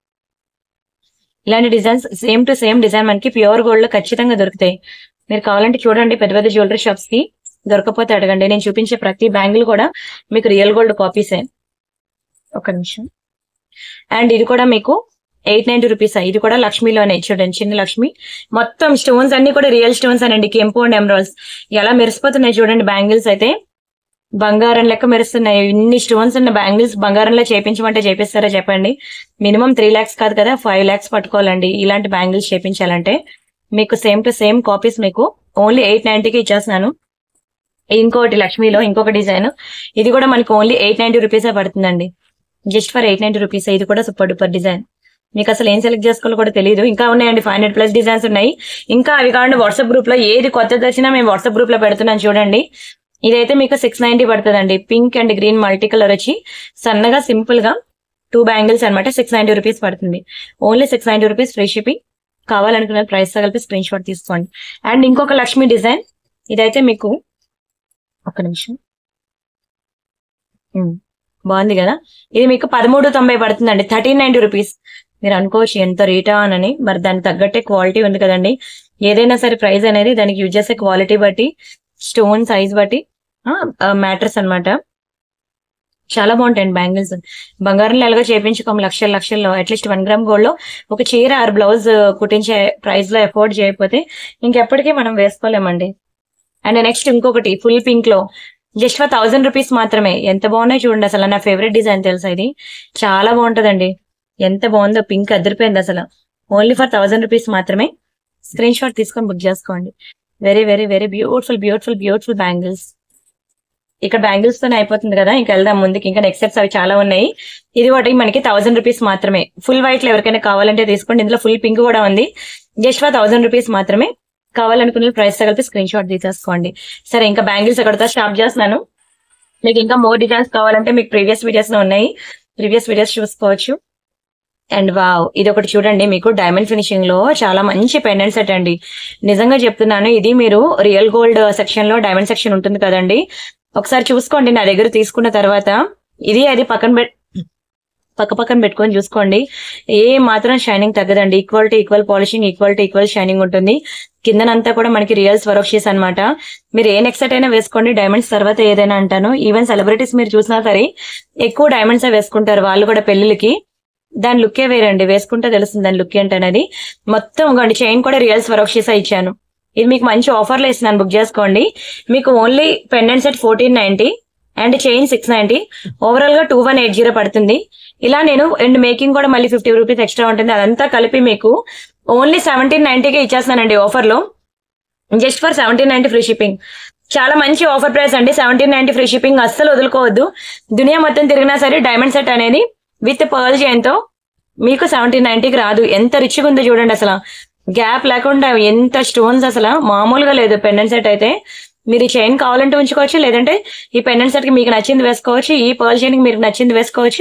ఇలాంటి designs same to same design మనకి ప్యూర్ గోల్డ్ లో ఖచ్చితంగా దొరుకుతాయి మీరు కావాలంటే చూడండి పెద్ద పెద్ద జ్యువెలరీ షాప్స్ కి దొరకపోతే అడగండి నేను చూపించే ప్రతి బ్యాంగిల్ కూడా మీకు రియల్ గోల్డ్ కాపీసే ఒక నిమిషం అండ్ ఇది కూడా మీకు ఎయిట్ నైన్టీ రూపీస్ ఇది కూడా లక్ష్మీలోనే చూడండి చిన్న లక్ష్మి మొత్తం స్టోన్స్ అన్ని కూడా రియల్ స్టోన్స్ అనండి కెంపు అండ్ ఎమరాల్స్ ఎలా మెరిసిపోతున్నాయి చూడండి బ్యాంగిల్స్ అయితే బంగారం లెక్క మెరుస్తున్నాయి ఇన్ని స్టోన్స్ ఉన్న బ్యాంగిల్స్ బంగారంలో చేపించమంటే చేపిస్తారా చెప్పండి మినిమం త్రీ లాక్స్ కాదు కదా ఫైవ్ లాక్స్ పట్టుకోవాలండి ఇలాంటి బ్యాంగిల్స్ చేపించాలంటే మీకు సేమ్ టు సేమ్ కాపీస్ మీకు ఓన్లీ ఎయిట్ నైన్టీకి ఇచ్చేస్తున్నాను ఇంకోటి లక్ష్మీలో ఇంకొక డిజైన్ ఇది కూడా మనకి ఓన్లీ ఎయిట్ నైన్టీ రూపీసే పడుతుందండి just for eight ninety rupees ఇది కూడా సూపర్ డూపర్ డిజైన్ మీకు అసలు ఏం సెలెక్ట్ చేసుకోవాలో కూడా తెలియదు ఇంకా ఉన్నాయండి ఫైవ్ హండ్రెడ్ ప్లస్ డిజైన్స్ ఉన్నాయి ఇంకా అవి కావాలంటే వాట్సాప్ గ్రూప్ లో ఏది కొత్తది వచ్చినా మేము వాట్సాప్ గ్రూప్ లో పెడుతున్నాం చూడండి ఇదైతే మీకు సిక్స్ నైన్టీ పడుతుందండి pink and green multi colour వచ్చి సన్నగా సింపుల్ గా టూ బ్యాంగిల్స్ అనమాట సిక్స్ నైన్టీ రూపీస్ పడుతుంది only six ninety rupees free shipping కావాలనుకున్న ప్రైస్ తో కలిపి స్క్రీన్ షాట్ తీసుకోండి అండ్ ఇంకొక లక్ష్మి డిజైన్ ఇదైతే మీకు ఒక్క నిమిషం ఉమ్, బాగుంది కదా ఇది మీకు పదమూడు తొంభై పడుతుందండి థర్టీన్ నైన్టీ రూపీస్ మీరు అనుకోవచ్చు ఎంత రేటా అని మరి దానికి తగ్గట్టే క్వాలిటీ ఉంది కదండి ఏదైనా సరే ప్రైస్ అనేది దానికి యూజ్ చేసే క్వాలిటీ బట్టి స్టోన్ సైజ్ బట్టి మ్యాటర్స్ అన్నమాట చాలా బాగుంటాయండి బ్యాంగిల్స్ బంగారంలో ఎలాగో చేపించుకోము లక్షల లక్షల్లో అట్లీస్ట్ వన్ గ్రామ్ గోల్డ్ లో ఒక చీర ఆరు బ్లౌజ్ కుట్టించే ప్రైస్ లో ఎఫోర్డ్ చేయకపోతే ఇంకెప్పటికీ మనం వేసుకోలేమండి అండ్ నెక్స్ట్ ఇంకొకటి ఫుల్ పింక్ లో జస్ట్ ఫర్ థౌసండ్ రూపీస్ మాత్రమే ఎంత బాగున్నాయి చూడండి అసలు నా ఫేవరెట్ డిజైన్ తెలుసా ఇది చాలా బాగుంటదండి ఎంత బాగుందో పింక్ అదిరిపోయింది అసలు ఓన్లీ ఫర్ థౌసండ్ రూపీస్ మాత్రమే స్క్రీన్ షాట్ తీసుకొని బుక్ చేసుకోండి very very very beautiful beautiful beautiful bangles ఇక్కడ బ్యాంగిల్స్ తోనే అయిపోతుంది కదా ఇంకా వెళ్దాం ముందుకి ఇంకా నెక్స్ట్ సెట్స్ అవి చాలా ఉన్నాయి ఇది ఒకటి మనకి థౌసండ్ రూపీస్ మాత్రమే ఫుల్ వైట్ లో ఎవరికైనా కావాలంటే తీసుకోండి ఇందులో ఫుల్ పింక్ కూడా ఉంది జస్ట్ ఫర్ థౌసండ్ రూపీస్ మాత్రమే కావాలనుకున్న ప్రైస్ కలిపి స్క్రీన్ షాట్ తీసేసుకోండి సరే ఇంకా బ్యాంగిల్స్ ఎక్కడితో స్టాప్ చేస్తున్నాను మీకు ఇంకా మోర్ డిజైన్స్ కావాలంటే మీకు ప్రీవియస్ వీడియోస్ లో ఉన్నాయి ప్రీవియస్ వీడియోస్ చూసుకోవచ్చు అండ్ వావ్ ఇది ఒకటి చూడండి మీకు డైమండ్ ఫినిషింగ్ లో చాలా మంచి పెండెంట్ సెట్ అండి నిజంగా చెప్తున్నాను ఇది మీరు రియల్ గోల్డ్ సెక్షన్ లో డైమండ్ సెక్షన్ ఉంటుంది కదండి ఒకసారి చూసుకోండి నా దగ్గర తీసుకున్న తర్వాత ఇది అది పక్కన పెట్ పక్క పక్కన పెట్టుకొని చూసుకోండి ఏ మాత్రం షైనింగ్ తగ్గదండి equal to equal polishing equal to equal shining ఉంటుంది కిందనంతా కూడా మనకి రియల్ స్వరోక్షిస్ అన్నమాట మీరు ఏ నెక్సెట్ అయినా వేసుకోండి డైమండ్స్ తర్వాత ఏదైనా అంటాను ఈవెన్ సెలబ్రిటీస్ మీరు చూసినా సరే ఎక్కువ డైమండ్స్ వేసుకుంటారు వాళ్ళు కూడా పెళ్లికి దాని లుక్కే వేరండి వేసుకుంటే తెలుస్తుంది దాని లుక్ ఏంటనేది మొత్తం ఇంకోండి చైన్ కూడా రియల్ స్వరోక్షిసా ఇచ్చాను ఇది మీకు మంచి ఆఫర్లో ఇస్తున్నాను బుక్ చేసుకోండి మీకు only pendant set fourteen ninety and chain six ninety overall గా టూ వన్ ఎయిట్ జీరో పడుతుంది ఇలా నేను అండ్ మేకింగ్ కూడా మళ్ళీ ఫిఫ్టీ రూపీస్ ఎక్స్ట్రా ఉంటుంది అదంతా కలిపి మీకు ఓన్లీ సెవెంటీన్ నైన్టీకే ఇచ్చేస్తానండి ఆఫర్ లో just for seventeen ninety free shipping చాలా మంచి ఆఫర్ ప్రైస్ అండి సెవెంటీన్ నైన్టీ ఫ్రీ షిప్పింగ్ అస్సలు వదులుకోవద్దు దునియా మొత్తం తిరిగినా సరే డైమండ్ సెట్ అనేది విత్ పర్ల్ చైన్ తో మీకు సెవెంటీన్ నైన్టీకి రాదు ఎంత రిచ్గా ఉందో చూడండి అసలు గ్యాప్ లేకుండా ఎంత స్టోన్స్ అసలు మామూలుగా లేదు పెండెంట్ సెట్ అయితే మీరు ఈ చైన్ కావాలంటే ఉంచుకోవచ్చు లేదంటే ఈ పెండెంట్ సెట్ కి మీకు నచ్చింది వేసుకోవచ్చు ఈ పర్ల్ చైన్ కి మీకు నచ్చింది వేసుకోవచ్చు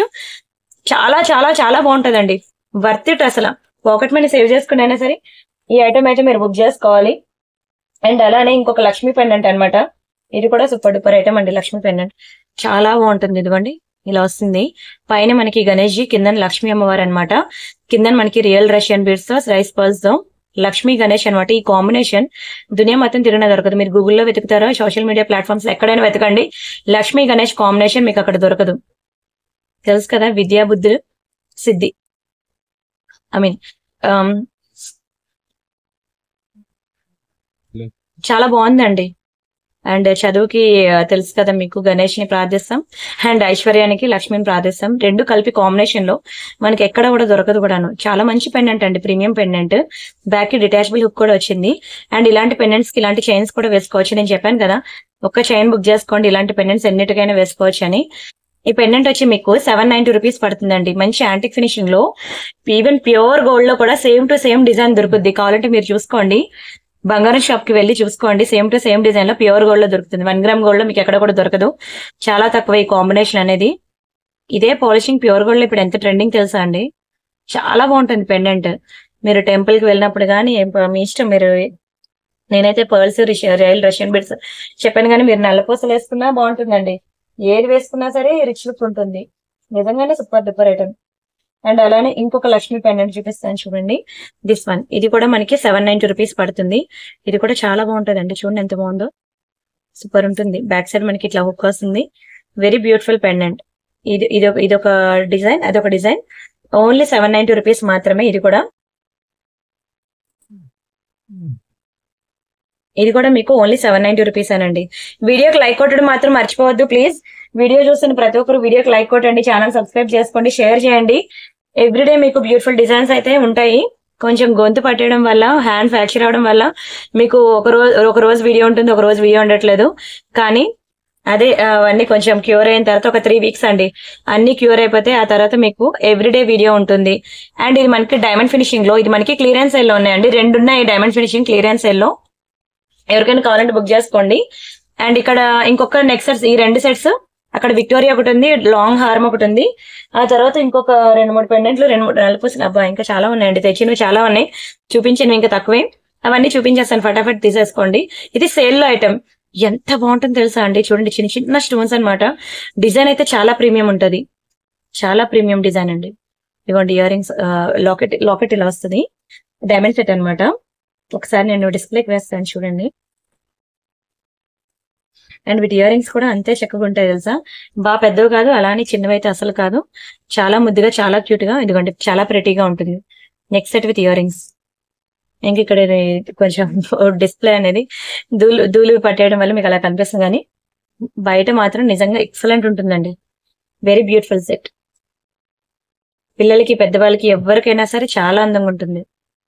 చాలా చాలా చాలా బాగుంటదండి వర్త్ ఇట్ అసలు పాకెట్ మనీ సేవ్ చేసుకునైనా సరే ఈ ఐటమ్ అయితే మీరు బుక్ చేసుకోవాలి అండ్ అలానే ఇంకొక లక్ష్మీ పెండెంట్ అన్నమాట ఇది కూడా సూపర్ డూపర్ ఐటమ్ అండి లక్ష్మీ పెండెంట్ చాలా బాగుంటుంది ఇదిగోండి ఇలా వస్తుంది పైన మనకి గణేష్ జీ కింద లక్ష్మీ అమ్మవారు అన్నమాట కింద మనకి రియల్ రష్యన్ బీడ్స్ తో రైస్ పర్ల్స్ తో లక్ష్మీ గణేష్ అనమాట ఈ కాంబినేషన్ దునియా మొత్తం తిరిగిన దొరకదు మీరు గూగుల్లో వెతుకుతారా సోషల్ మీడియా ప్లాట్ఫామ్స్ ఎక్కడైనా వెతకండి లక్ష్మీ గణేష్ కాంబినేషన్ మీకు అక్కడ దొరకదు తెలుసు కదా విద్యా బుద్ధులు సిద్ధి ఐ మీన్ చాలా బాగుందండి అండ్ చదువుకి ఆ, తెలుసు కదా మీకు గణేష్ ని ప్రార్థిస్తాం అండ్ ఐశ్వర్యానికి లక్ష్మిని ప్రార్థిస్తాం రెండు కలిపి కాంబినేషన్ లో మనకి ఎక్కడ కూడా దొరకదు కూడాను చాలా మంచి పెండెంట్ అండి ప్రీమియం పెండెంట్ బ్యాక్ కి డిటాచబుల్ హుక్ కూడా వచ్చింది అండ్ ఇలాంటి పెండెంట్స్ కి ఇలాంటి చైన్స్ కూడా వేసుకోవచ్చు నేను చెప్పాను కదా ఒక్క చైన్ బుక్ చేసుకోండి ఇలాంటి పెండెంట్స్ ఎన్నిటికైనా వేసుకోవచ్చు అని ఈ పెండెంట్ వచ్చి మీకు సెవెన్ నైన్టీ రూపీస్ పడుతుందండి మంచి యాంటిక్ ఫినిషింగ్ లో ఈవెన్ ప్యూర్ గోల్డ్ లో కూడా సేమ్ టు సేమ్ డిజైన్ దొరుకుద్ది కావాలంటే మీరు చూసుకోండి బంగారం షాప్ కి వెళ్ళి చూసుకోండి సేమ్ టు సేమ్ డిజైన్ లో ప్యూర్ గోల్డ్ లో దొరుకుతుంది వన్ గ్రామ్ గోల్డ్ లో మీకు ఎక్కడ కూడా దొరకదు చాలా తక్కువ ఈ కాంబినేషన్ అనేది ఇదే పాలిషింగ్ ప్యూర్ గోల్డ్ లో ఇప్పుడు ఎంత ట్రెండింగ్ తెలుసా అండి చాలా బాగుంటుంది పెండెంట్ మీరు టెంపుల్ కి వెళ్ళినప్పుడు కానీ మీ ఇష్టం మీరు నేనైతే పర్ల్స్ రైల్ రష్యన్ బిడ్స్ చెప్పాను కానీ మీరు నల్లపూసలు వేసుకున్నా బాగుంటుందండి ఏది వేసుకున్నా సరే రిచ్ లుక్ ఉంటుంది నిజంగానే సూపర్ డూపర్ ఐటమ్ అండ్ అలానే ఇంకొక లక్ష్మీ పెండెంట్ చూపిస్తాను చూడండి దిస్ వన్ ఇది కూడా మనకి సెవెన్ నైన్టీ రూపీస్ పడుతుంది ఇది కూడా చాలా బాగుంటుంది అండి చూడండి ఎంత బాగుందో సూపర్ ఉంటుంది బ్యాక్ సైడ్ మనకి ఇట్లా హుక్ వస్తుంది వెరీ బ్యూటిఫుల్ పెండెంట్ ఇది ఇది ఒక- ఇది ఒక డిజైన్ అదొక design only seven ninety rupees మాత్రమే ఇది కూడా ఇది కూడా మీకు ఓన్లీ సెవెన్ నైన్టీ రూపీస్ అనండి వీడియోకి లైక్ కొట్టడం మాత్రం మర్చిపోవద్దు ప్లీజ్ వీడియో చూస్తున్న ప్రతి ఒక్కరు వీడియోకి లైక్ కొట్టండి ఛానల్ సబ్స్క్రైబ్ చేసుకోండి షేర్ చేయండి ఎవ్రీడే మీకు బ్యూటిఫుల్ డిజైన్స్ అయితే ఉంటాయి కొంచెం గొంతు పట్టడం వల్ల హ్యాండ్ ఫ్రాక్చర్ అవడం వల్ల మీకు ఒక రోజు ఒక రోజు వీడియో ఉంటుంది ఒక రోజు వీడియో ఉండట్లేదు కానీ అదే ఆ, అవన్నీ కొంచెం క్యూర్ అయిన తర్వాత ఒక త్రీ వీక్స్ అండి అన్ని క్యూర్ అయిపోతే ఆ తర్వాత మీకు ఎవ్రీడే వీడియో ఉంటుంది అండ్ ఇది మనకి డైమండ్ ఫినిషింగ్ లో ఇది మనకి క్లియరెన్స్ సెల్ లో ఉన్నాయండి రెండు ఉన్నాయి డైమండ్ ఫినిషింగ్ క్లియరెన్స్ సెల్ లో ఎవరికైనా కావాలంటే బుక్ చేసుకోండి అండ్ ఇక్కడ ఇంకొక నెక్స్ట్ సెట్స్ ఈ రెండు సెట్స్ అక్కడ విక్టోరియా ఒకటి ఉంది లాంగ్ హార్మ్ ఒకటి ఉంది ఆ తర్వాత ఇంకొక రెండు మూడు పెండెంట్లు రెండు మూడు నలుపూసలు అబ్బా ఇంకా చాలా ఉన్నాయండి తెచ్చినవి చాలా ఉన్నాయి చూపించినవి ఇంకా తక్కువే అవన్నీ చూపించేస్తాను ఫటాఫట్ తీసేసుకోండి ఇది సేల్ లో ఐటమ్ ఎంత బాగుంటుందో తెలుసా అండి చూడండి చిన్న చిన్న స్టోన్స్ అన్నమాట డిజైన్ అయితే చాలా ప్రీమియం ఉంటది చాలా ప్రీమియం డిజైన్ అండి ఇదిగోండి ఇయర్ రింగ్స్ లాకెట్ లాకెట్ ఇలా వస్తుంది డైమండ్ సెట్ అన్నమాట ఒకసారి నేను డిస్ప్లేకి వేస్తాను చూడండి అండ్ వీటి ఇయర్ రింగ్స్ కూడా అంతే చక్కగా ఉంటాయి తెలుసా బాగా పెద్దవి కాదు అలానే చిన్నవి అయితే అసలు కాదు చాలా ముద్దుగా చాలా క్యూట్ గా ఇదిగోండి చాలా ప్రెటీగా ఉంటుంది next set with earrings ఇంక ఇక్కడ ఇది కొంచెం డిస్ప్లే అనేది ధూళి ధూళి పట్టేయడం వల్ల మీకు అలా కనిపిస్తుంది కానీ బయట మాత్రం నిజంగా ఎక్సలెంట్ ఉంటుందండి వెరీ బ్యూటిఫుల్ సెట్ పిల్లలకి పెద్దవాళ్ళకి ఎవరికైనా సరే చాలా అందంగా ఉంటుంది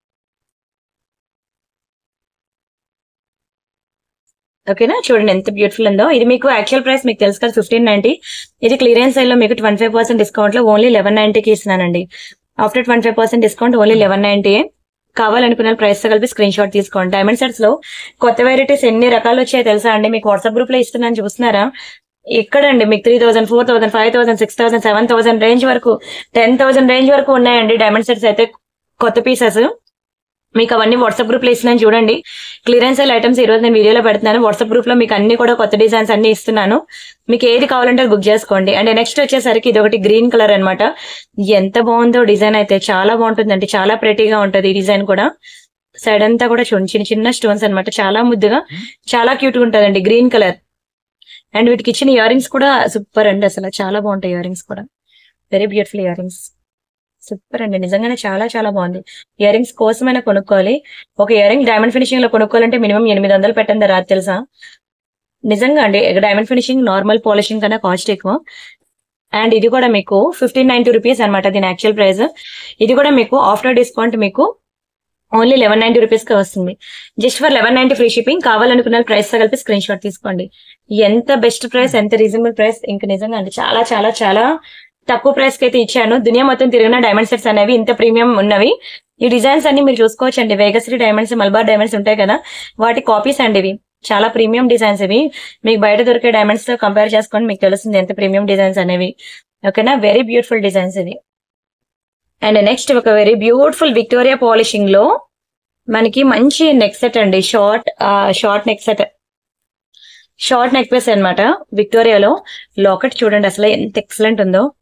ఓకేనా చూడండి ఎంత బ్యూటిఫుల్ ఉందో ఇది మీకు యాక్చువల్ ప్రైస్ మీకు తెలుసు కదా ఫిఫ్టీన్ నైన్టీ ఇది క్లియరెన్స్ సైడ్ లో మీకు ట్వంటీ ఫైవ్ పర్సెంట్ డిస్కౌంట్ లో ఓన్లీ లెవెన్ నైన్టీకి ఇస్తున్నానండి after twenty five percent discount only eleven ninety కావాలనుకున్న ప్రైస్ తో కలిపి స్క్రీన్ షాట్ తీసుకోండి డైమండ్ సెట్స్ లో కొత్త వెరైటీస్ ఎన్ని రకాలు వచ్చాయో తెలుసా అండి మీకు వాట్సాప్ గ్రూప్ లో ఇస్తున్నాను చూస్తున్నారా ఎక్కడండి మీకు three thousand four thousand five thousand six thousand seven thousand range వరకు టెన్ థౌసండ్ రేంజ్ వరకు ఉన్నాయండి డైమండ్ సెట్స్ అయితే కొత్త పీసెస్ మీకు అవన్నీ వాట్సాప్ గ్రూప్ లో ఇస్తున్నాను చూడండి క్లియరెన్స్ ఐటమ్స్ ఈ రోజు నేను వీడియోలో పెడుతున్నాను వాట్సాప్ గ్రూప్ లో మీకు అన్ని కూడా కొత్త డిజైన్స్ అన్ని ఇస్తున్నాను మీకు ఏది కావాలంటే బుక్ చేసుకోండి అండ్ నెక్స్ట్ వచ్చేసరికి ఇది ఒకటి గ్రీన్ కలర్ అన్నమాట ఎంత బాగుందో డిజైన్ అయితే చాలా బాగుంటుందండి చాలా ప్రెటీగా ఉంటది ఈ డిజైన్ కూడా సైడ్ అంతా కూడా చూడండి చిన్న చిన్న స్టోన్స్ అన్నమాట చాలా ముద్దుగా చాలా క్యూట్ గా ఉంటదండి గ్రీన్ కలర్ అండ్ వీటికి ఇచ్చిన ఇయర్ రింగ్స్ కూడా సూపర్ అండి అసలు చాలా బాగుంటాయి ఇయర్ రింగ్స్ కూడా very beautiful earrings super అండి నిజంగానే చాలా చాలా బాగుంది ఇయర్ రింగ్స్ కోసమైనా కొనుక్కోవాలి ఒక ఇయర్ రింగ్ డైమండ్ ఫినిషింగ్ లో కొనుక్కోవాలంటే మినిమం ఎనిమిది వందలు పెట్టండి రాదు తెలుసా నిజంగా అండి డైమండ్ ఫినిషింగ్ నార్మల్ పాలిషింగ్ కన్నా కాస్ట్ ఎక్కువ అండ్ ఇది కూడా మీకు ఫిఫ్టీన్ నైన్టీ రూపీస్ అనమాట దీని యాక్చువల్ ప్రైస్ ఇది కూడా మీకు ఆఫ్టర్ డిస్కౌంట్ మీకు ఓన్లీ లెవెన్ నైన్టీ రూపీస్ కి వస్తుంది just for eleven ninety free shipping కావాలనుకున్న ప్రైస్ తో కలిపి స్క్రీన్ షాట్ తీసుకోండి ఎంత బెస్ట్ ప్రైస్ ఎంత రీజనబుల్ ప్రైస్ ఇంకా నిజంగా అండి చాలా చాలా చాలా తక్కువ ప్రైస్ కి అయితే ఇచ్చాను దునియా మొత్తం తిరిగిన డైమండ్ సెట్స్ అనేవి ఇంత ప్రీమియం ఉన్నవి ఈ డిజైన్స్ అన్ని మీరు చూసుకోవచ్చు అండి వేగశ్రీ డైమండ్స్ మల్బార్ డైమండ్స్ ఉంటాయి కదా వాటి కాపీస్ అండి ఇవి చాలా ప్రీమియం డిజైన్స్ ఇవి మీకు బయట దొరికే డైమండ్స్ తో కంపేర్ చేసుకొని మీకు తెలుస్తుంది ఎంత ప్రీమియం డిజైన్స్ అనేవి ఓకేనా వెరీ బ్యూటిఫుల్ డిజైన్స్ ఇది అండ్ నెక్స్ట్ ఒక వెరీ బ్యూటిఫుల్ విక్టోరియా పాలిషింగ్ లో మనకి మంచి నెక్ సెట్ అండి short short neck set short neck piece అనమాట విక్టోరియాలో లాకెట్ చూడండి అసలు ఎంత ఎక్సలెంట్ ఉందో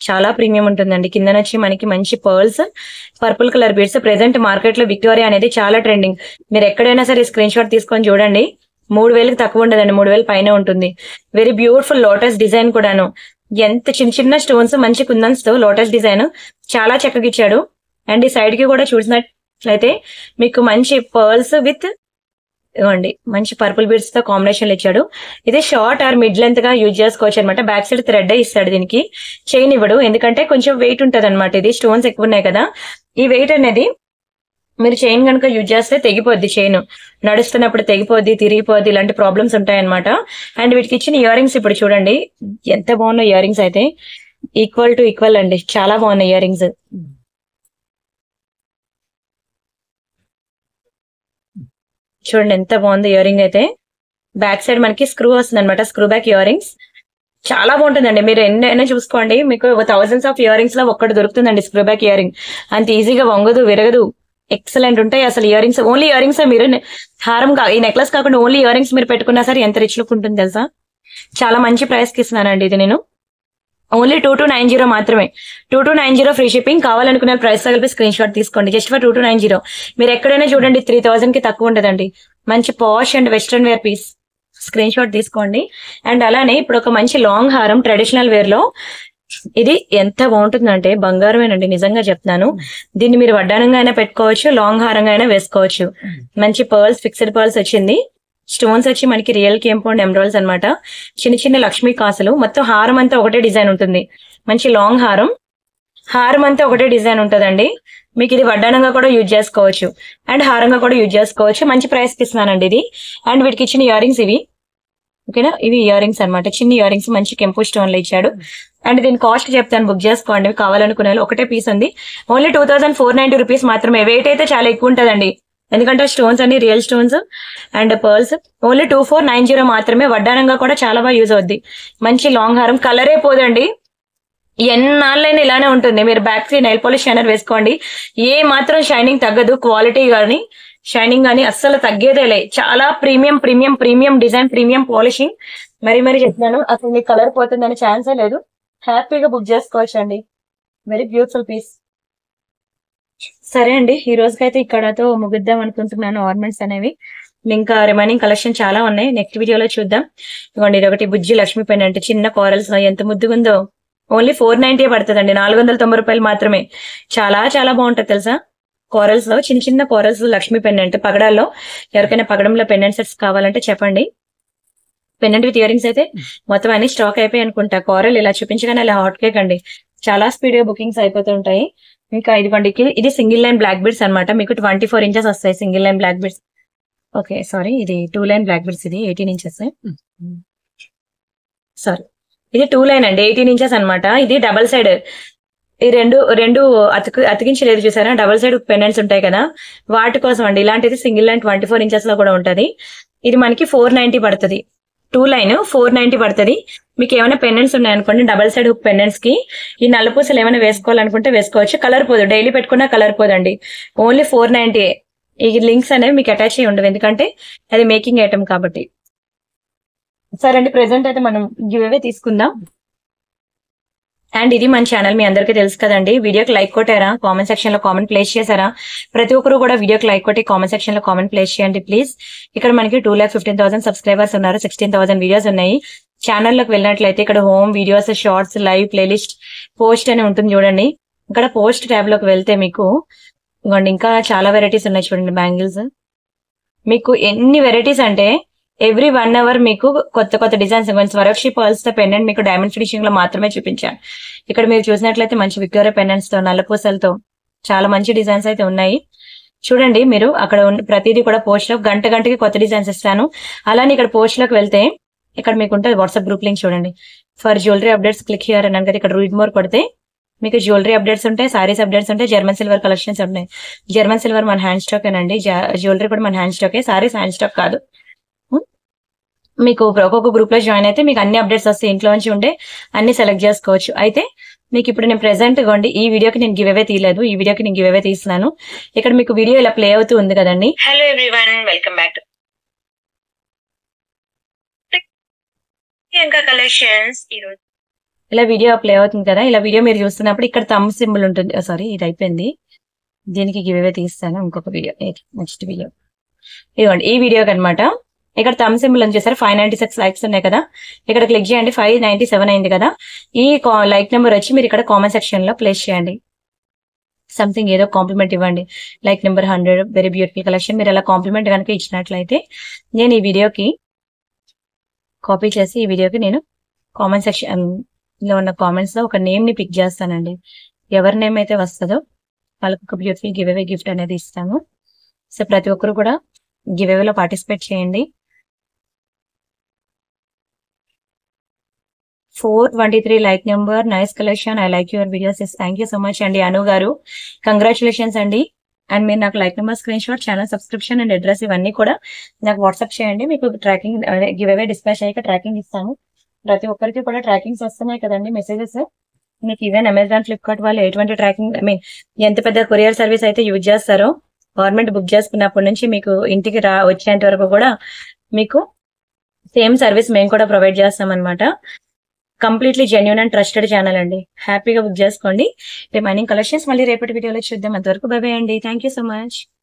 చాలా ప్రీమియం ఉంటుందండి కింద వచ్చి మనకి మంచి pearls purple colour beads present market లో విక్టోరియా అనేది చాలా ట్రెండింగ్ మీరు ఎక్కడైనా సరే స్క్రీన్ షాట్ తీసుకొని చూడండి మూడు వేలకు తక్కువ ఉండదండి మూడు వేలు పైన ఉంటుంది వెరీ బ్యూటిఫుల్ లోటస్ డిజైన్ కూడాను ఎంత చిన్న చిన్న స్టోన్స్ మంచి కుందన్స్ తో లోటస్ డిజైన్ చాలా చక్కగా ఇచ్చాడు అండ్ ఈ సైడ్ కి కూడా చూసినట్లయితే మీకు మంచి పర్ల్స్ విత్ ఇవ్వండి మంచి పర్పుల్ బీడ్స్ తో కాంబినేషన్ ఇచ్చాడు ఇది షార్ట్ ఆర్ మిడ్ లెంత్ గా యూజ్ చేసుకోవచ్చు అనమాట బ్యాక్ సైడ్ థ్రెడ్ ఇస్తాడు దీనికి చైన్ ఇవ్వడు ఎందుకంటే కొంచెం వెయిట్ ఉంటది అనమాట ఇది స్టోన్స్ ఎక్కువ ఉన్నాయి కదా ఈ వెయిట్ అనేది మీరు చైన్ కనుక యూజ్ చేస్తే తెగిపోద్ది చైన్ నడుస్తున్నప్పుడు తెగిపోద్ది తిరిగిపోద్ది ఇలాంటి ప్రాబ్లమ్స్ ఉంటాయన్నమాట అండ్ వీటికి ఇచ్చిన ఇయర్ రింగ్స్ ఇప్పుడు చూడండి ఎంత బాగున్నాయి ఇయర్ రింగ్స్ అయితే ఈక్వల్ టు ఈక్వల్ అండి చాలా బాగున్నాయి ఇయర్ రింగ్స్ చూడండి ఎంత బాగుంది ఇయర్ రింగ్ అయితే బ్యాక్ సైడ్ మనకి స్క్రూ వస్తుంది అనమాట స్క్రూ బ్యాక్ ఇయర్ రింగ్స్ చాలా బాగుంటుందండి మీరు ఎన్ని అయినా చూసుకోండి మీకు థౌసండ్స్ ఆఫ్ ఇయర్ రింగ్స్ లో ఒక్కటి దొరుకుతుందండి స్క్రూ బ్యాక్ ఇయర్ రింగ్ అంత ఈజీగా వంగదు విరగదు ఎక్సలెంట్ ఉంటాయి అసలు earrings only year earrings మీరు నె- హారం కా- ఈ నెక్లెస్ కాకుండా ఓన్లీ ఇయర్ రింగ్స్ మీరు పెట్టుకున్నా సరే ఎంత రిచ్ లుక్ ఉంటుంది తెలుసా చాలా మంచి ప్రైస్ కి ఇస్తున్నానండి ఇది నేను only two two nine zero మాత్రమే two two nine zero free shipping కావాలనుకునే ప్రైస్ కలిపి స్క్రీన్ షాట్ తీసుకోండి just for two two nine zero మీరు ఎక్కడైనా చూడండి త్రీ థౌసండ్ కి తక్కువ ఉంటుందండి మంచి posh and western wear piece screen shot తీసుకోండి అండ్ అలానే ఇప్పుడు ఒక మంచి లాంగ్ హారం ట్రెడిషనల్ వేర్ లో ఇది ఎంత బాగుంటుందంటే బంగారమేనండి నిజంగా చెప్తున్నాను దీన్ని మీరు వడ్డానంగా అయినా పెట్టుకోవచ్చు లాంగ్ హారంగా అయినా వేసుకోవచ్చు మంచి పర్ల్స్ ఫిక్స్డ్ పర్ల్స్ వచ్చింది స్టోన్స్ వచ్చి మనకి రియల్ కేంపౌండ్ ఎమరాల్స్ అన్నమాట చిన్న చిన్న లక్ష్మీ కాసులు మొత్తం హారం అంతా ఒకటే డిజైన్ ఉంటుంది మంచి లాంగ్ హారం హారం అంతా ఒకటే డిజైన్ ఉంటుందండి మీకు ఇది వడ్డానంగా కూడా యూజ్ చేసుకోవచ్చు అండ్ హారంగా కూడా యూజ్ చేసుకోవచ్చు మంచి ప్రైస్ కి ఇస్తున్నానండి ఇది అండ్ వీటికి ఇచ్చిన ఇయర్ రింగ్స్ ఇవి ఓకేనా ఇవి ఇయర్ రింగ్స్ అనమాట చిన్న ఇయర్ రింగ్స్ మంచి కెంపు స్టోన్ లో ఇచ్చాడు అండ్ దీని కాస్ట్ చెప్తాను బుక్ చేసుకోండి మీకు కావాలనుకునే వాళ్ళు ఒకటే పీస్ ఉంది only two thousand four ninety rupees మాత్రమే వెయిట్ అయితే చాలా ఎక్కువ ఉంటుందండి ఎందుకంటే స్టోన్స్ అన్ని real stones and pearls only two four nine zero మాత్రమే వడ్డానంగా కూడా చాలా బాగా యూజ్ అవుద్ది మంచి లాంగ్ హారం కలరే పోదండి ఎన్నాళ్ళైనా ఇలానే ఉంటుంది మీరు బ్యాక్ కి నైల్ పాలిష్ షైనర్ వేసుకోండి ఏ మాత్రం షైనింగ్ తగ్గదు క్వాలిటీ కానీ షైనింగ్ కానీ అస్సలు తగ్గేదేలే చాలా premium premium premium design premium polishing మరి మరి చెప్తున్నాను అసలు మీకు కలర్ పోతుందని ఛాన్సే లేదు హ్యాపీగా బుక్ చేసుకోవచ్చు అండి వెరీ బ్యూటిఫుల్ పీస్ సరే అండి ఈ రోజుకైతే ఇక్కడతో ముగిద్దాం అనుకుంటున్నాను ఆర్నమెంట్స్ అనేవి ఇంకా రిమైనింగ్ కలెక్షన్ చాలా ఉన్నాయి నెక్స్ట్ వీడియోలో చూద్దాం ఇదిగోండి ఇది ఒకటి బుజ్జి లక్ష్మీ పెన్ అంటే చిన్న కోరల్స్ ఎంత ముద్దుగుందో ఓన్లీ ఫోర్ నైన్టీ పడుతుందండి నాలుగు వందల తొంభై రూపాయలు మాత్రమే చాలా చాలా బాగుంటది తెలుసా కోరల్స్ లో చిన్న చిన్న కోరల్స్ లక్ష్మీ పెండెంట్ పగడాల్లో ఎవరికైనా పగడంలో పెండెంట్ సెట్స్ కావాలంటే చెప్పండి పెండెంట్ విత్ ఇయరింగ్స్ అయితే మొత్తం అన్ని స్టాక్ అయిపోయి అనుకుంటా కోరల్ ఇలా చూపించగానే ఇలా హాట్ కేక్ అండి చాలా స్పీడ్ గా బుకింగ్స్ అయిపోతుంటాయి ఇంకా ఇదిగోండి కి- ఇది సింగిల్ లైన్ బ్లాక్ బీడ్స్ అన్నమాట మీకు ట్వంటీ ఫోర్ ఇంచెస్ వస్తాయి single line black beads okay sorry ఇది టూ లైన్ బ్లాక్ బీడ్స్ ఇది ఎయిటీన్ ఇంచెస్ సారీ ఇది టూ లైన్ అండి ఎయిటీన్ ఇంచెస్ అన్నమాట ఇది డబల్ సైడ్ ఈ రెండు రెండు అతుకు అతికించలేదు చూసారా డబల్ సైడ్ పెండెంట్స్ ఉంటాయి కదా వాటి కోసం అండి ఇలాంటిది single line twenty four inches లో కూడా ఉంటది ఇది మనకి ఫోర్ నైన్టీ పడుతుంది టూ లైన్ ఫోర్ నైన్టీ పడుతుంది మీకు ఏమైనా పెండెంట్స్ ఉన్నాయనుకోండి డబల్ సైడ్ హుక్ పెండెంట్స్ కి ఈ నల్లపూసలు ఏమైనా వేసుకోవాలనుకుంటే వేసుకోవచ్చు కలర్ పోదు డైలీ పెట్టుకున్నా కలర్ పోదండి ఓన్లీ ఫోర్ నైన్టీ ఈ లింక్స్ అనేవి మీకు అటాచ్ అయ్యి ఉండవు ఎందుకంటే అది మేకింగ్ ఐటమ్ కాబట్టి సరే అండి ప్రెసెంట్ అయితే మనం గివ్ అవే తీసుకుందాం అండ్ ఇది మన ఛానల్ మీ అందరికీ తెలుసు కదండి వీడియోకి లైక్ కొట్టారా కామెంట్ సెక్షన్ లో కామెంట్ ప్లేస్ చేశారా ప్రతి ఒక్కరు కూడా వీడియోకి లైక్ కొట్టి కామెంట్ సెక్షన్ లో కామెంట్ ప్లేస్ చేయండి ప్లీజ్ ఇక్కడ మనకి two lakh fifteen thousand subscribers ఉన్నారు సిక్స్టీన్ థౌసండ్ వీడియోస్ ఉన్నాయి ఛానల్లోకి వెళ్ళినట్లయితే ఇక్కడ home videos shorts live playlist post అని ఉంటుంది చూడండి ఇక్కడ పోస్ట్ ట్యాబ్ లోకి వెళ్తే మీకు ఇదిగోండి ఇంకా చాలా వెరైటీస్ ఉన్నాయి చూడండి బ్యాంగిల్స్ మీకు ఎన్ని వెరైటీస్ అంటే ఎవ్రీ వన్ అవర్ మీకు కొత్త కొత్త డిజైన్స్ ఇవ్వండి స్వరక్షి పర్ల్స్ తో పెండెంట్ మీకు డైమండ్ ఫినిషింగ్ లో మాత్రమే చూపించాను ఇక్కడ మీరు చూసినట్లయితే మంచి విక్టోరియా పెండెంట్స్ తో నల్లపూసలతో చాలా మంచి డిజైన్స్ అయితే ఉన్నాయి చూడండి మీరు అక్కడ ఉన్న ప్రతిదీ కూడా పోస్ట్ లో గంట గంటకి కొత్త డిజైన్స్ ఇస్తాను అలానే ఇక్కడ పోస్ట్ లోకి వెళ్తే ఇక్కడ మీకు ఉంటుంది వాట్సాప్ గ్రూప్ లింక్ చూడండి for jewellery updates click here అని కదా ఇక్కడ రీడ్ మోర్ కొడితే మీకు జ్యువెలరీ అప్డేట్స్ ఉంటాయి సారీస్ అప్డేట్స్ ఉంటాయి జర్మన్ సిల్వర్ కలెక్షన్స్ ఉన్నాయి జర్మన్ సిల్వర్ మన హ్యాండ్ స్టాక్ అండి జ్యువెలరీ కూడా మన హ్యాండ్ స్టాకే సారీస్ హ్యాండ్ స్టాక్ కాదు ఉం? మీకు ఒక్కొక్క గ్రూప్ లో జాయిన్ అయితే మీకు అన్ని అప్డేట్స్ వస్తాయి ఇంట్లో నుంచి ఉండే అన్ని సెలెక్ట్ చేసుకోవచ్చు అయితే మీకు ఇప్పుడు నేను ప్రెసెంట్ ఇవ్వండి ఈ వీడియోకి నేను గివ్ అవే తీయలేదు ఈ వీడియోకి నేను గివ్ అవే తీస్తున్నాను ఇక్కడ మీకు వీడియో ఇలా ప్లే అవుతూ ఉంది కదండి hello everyone welcome back Priyanka collections ఈరోజు ఇలా వీడియో ప్లే అవుతుంది కదా ఇలా వీడియో మీరు చూస్తున్నప్పుడు ఇక్కడ తమ్ సింబల్ ఉంటుంది సారీ ఇది అయిపోయింది దీనికి గివ్ అవే తీస్తాను ఇంకొక వీడియో నెక్స్ట్ వీడియో ఇదిగోండి ఈ వీడియోకి అనమాట ఇక్కడ తమ్ సింబల్ అని చేశారు ఫైవ్ నైన్టీ సిక్స్ లైక్స్ ఉన్నాయి కదా ఇక్కడ క్లిక్ చేయండి ఫైవ్ నైన్టీ సెవెన్ అయింది కదా ఈ లైక్ నెంబర్ వచ్చి మీరు ఇక్కడ కామెంట్ సెక్షన్ లో ప్లేస్ చేయండి సంథింగ్ ఏదో కాంప్లిమెంట్ ఇవ్వండి like number hundred very beautiful collection మీరు అలా కాంప్లిమెంట్ కనుక ఇచ్చినట్లయితే నేను ఈ వీడియోకి కాపీ చేసి ఈ వీడియోకి నేను కామెంట్ సెక్షన్ లో ఉన్న కామెంట్స్ లో ఒక నేమ్ ని పిక్ చేస్తానండి ఎవరి నేమ్ అయితే వస్తుందో వాళ్ళకి ఒక బ్యూటిఫుల్ గివ్ అవే గిఫ్ట్ అనేది ఇస్తాను సో ప్రతి ఒక్కరు కూడా గివ్ లో పార్టిసిపేట్ చేయండి four twenty three like number nice collection I like your videos yes thank you so much అండి అను గారు కంగ్రాచులేషన్స్ అండి అండ్ మీరు నాకు like number screenshot channel subscription and address ఇవన్నీ కూడా నాకు వాట్సాప్ చేయండి మీకు ట్రాకింగ్ గివ్ అవే డిస్పాచ్ అయ్యాక ట్రాకింగ్ ఇస్తాను ప్రతి ఒక్కరికి కూడా ట్రాకింగ్స్ వస్తున్నాయి కదండి మెసేజెస్ మీకు ఈవెన్ అమెజాన్ ఫ్లిప్కార్ట్ వాళ్ళు ఎటువంటి ట్రాకింగ్ ఐ మీన్ ఎంత పెద్ద కొరియర్ సర్వీస్ అయితే యూజ్ చేస్తారో గవర్నమెంట్ బుక్ చేసుకున్నప్పటి నుంచి మీకు ఇంటికి రా వచ్చేంత వరకు కూడా మీకు సేమ్ సర్వీస్ మేము కూడా ప్రొవైడ్ చేస్తాం అనమాట completely genuine and trusted channel అండి హ్యాపీగా బుక్ చేసుకోండి రిమైనింగ్ కలెక్షన్స్ మళ్ళీ రేపటి వీడియోలో చూద్దాం అంతవరకు బై బై అండి థ్యాంక్ యూ సో మచ్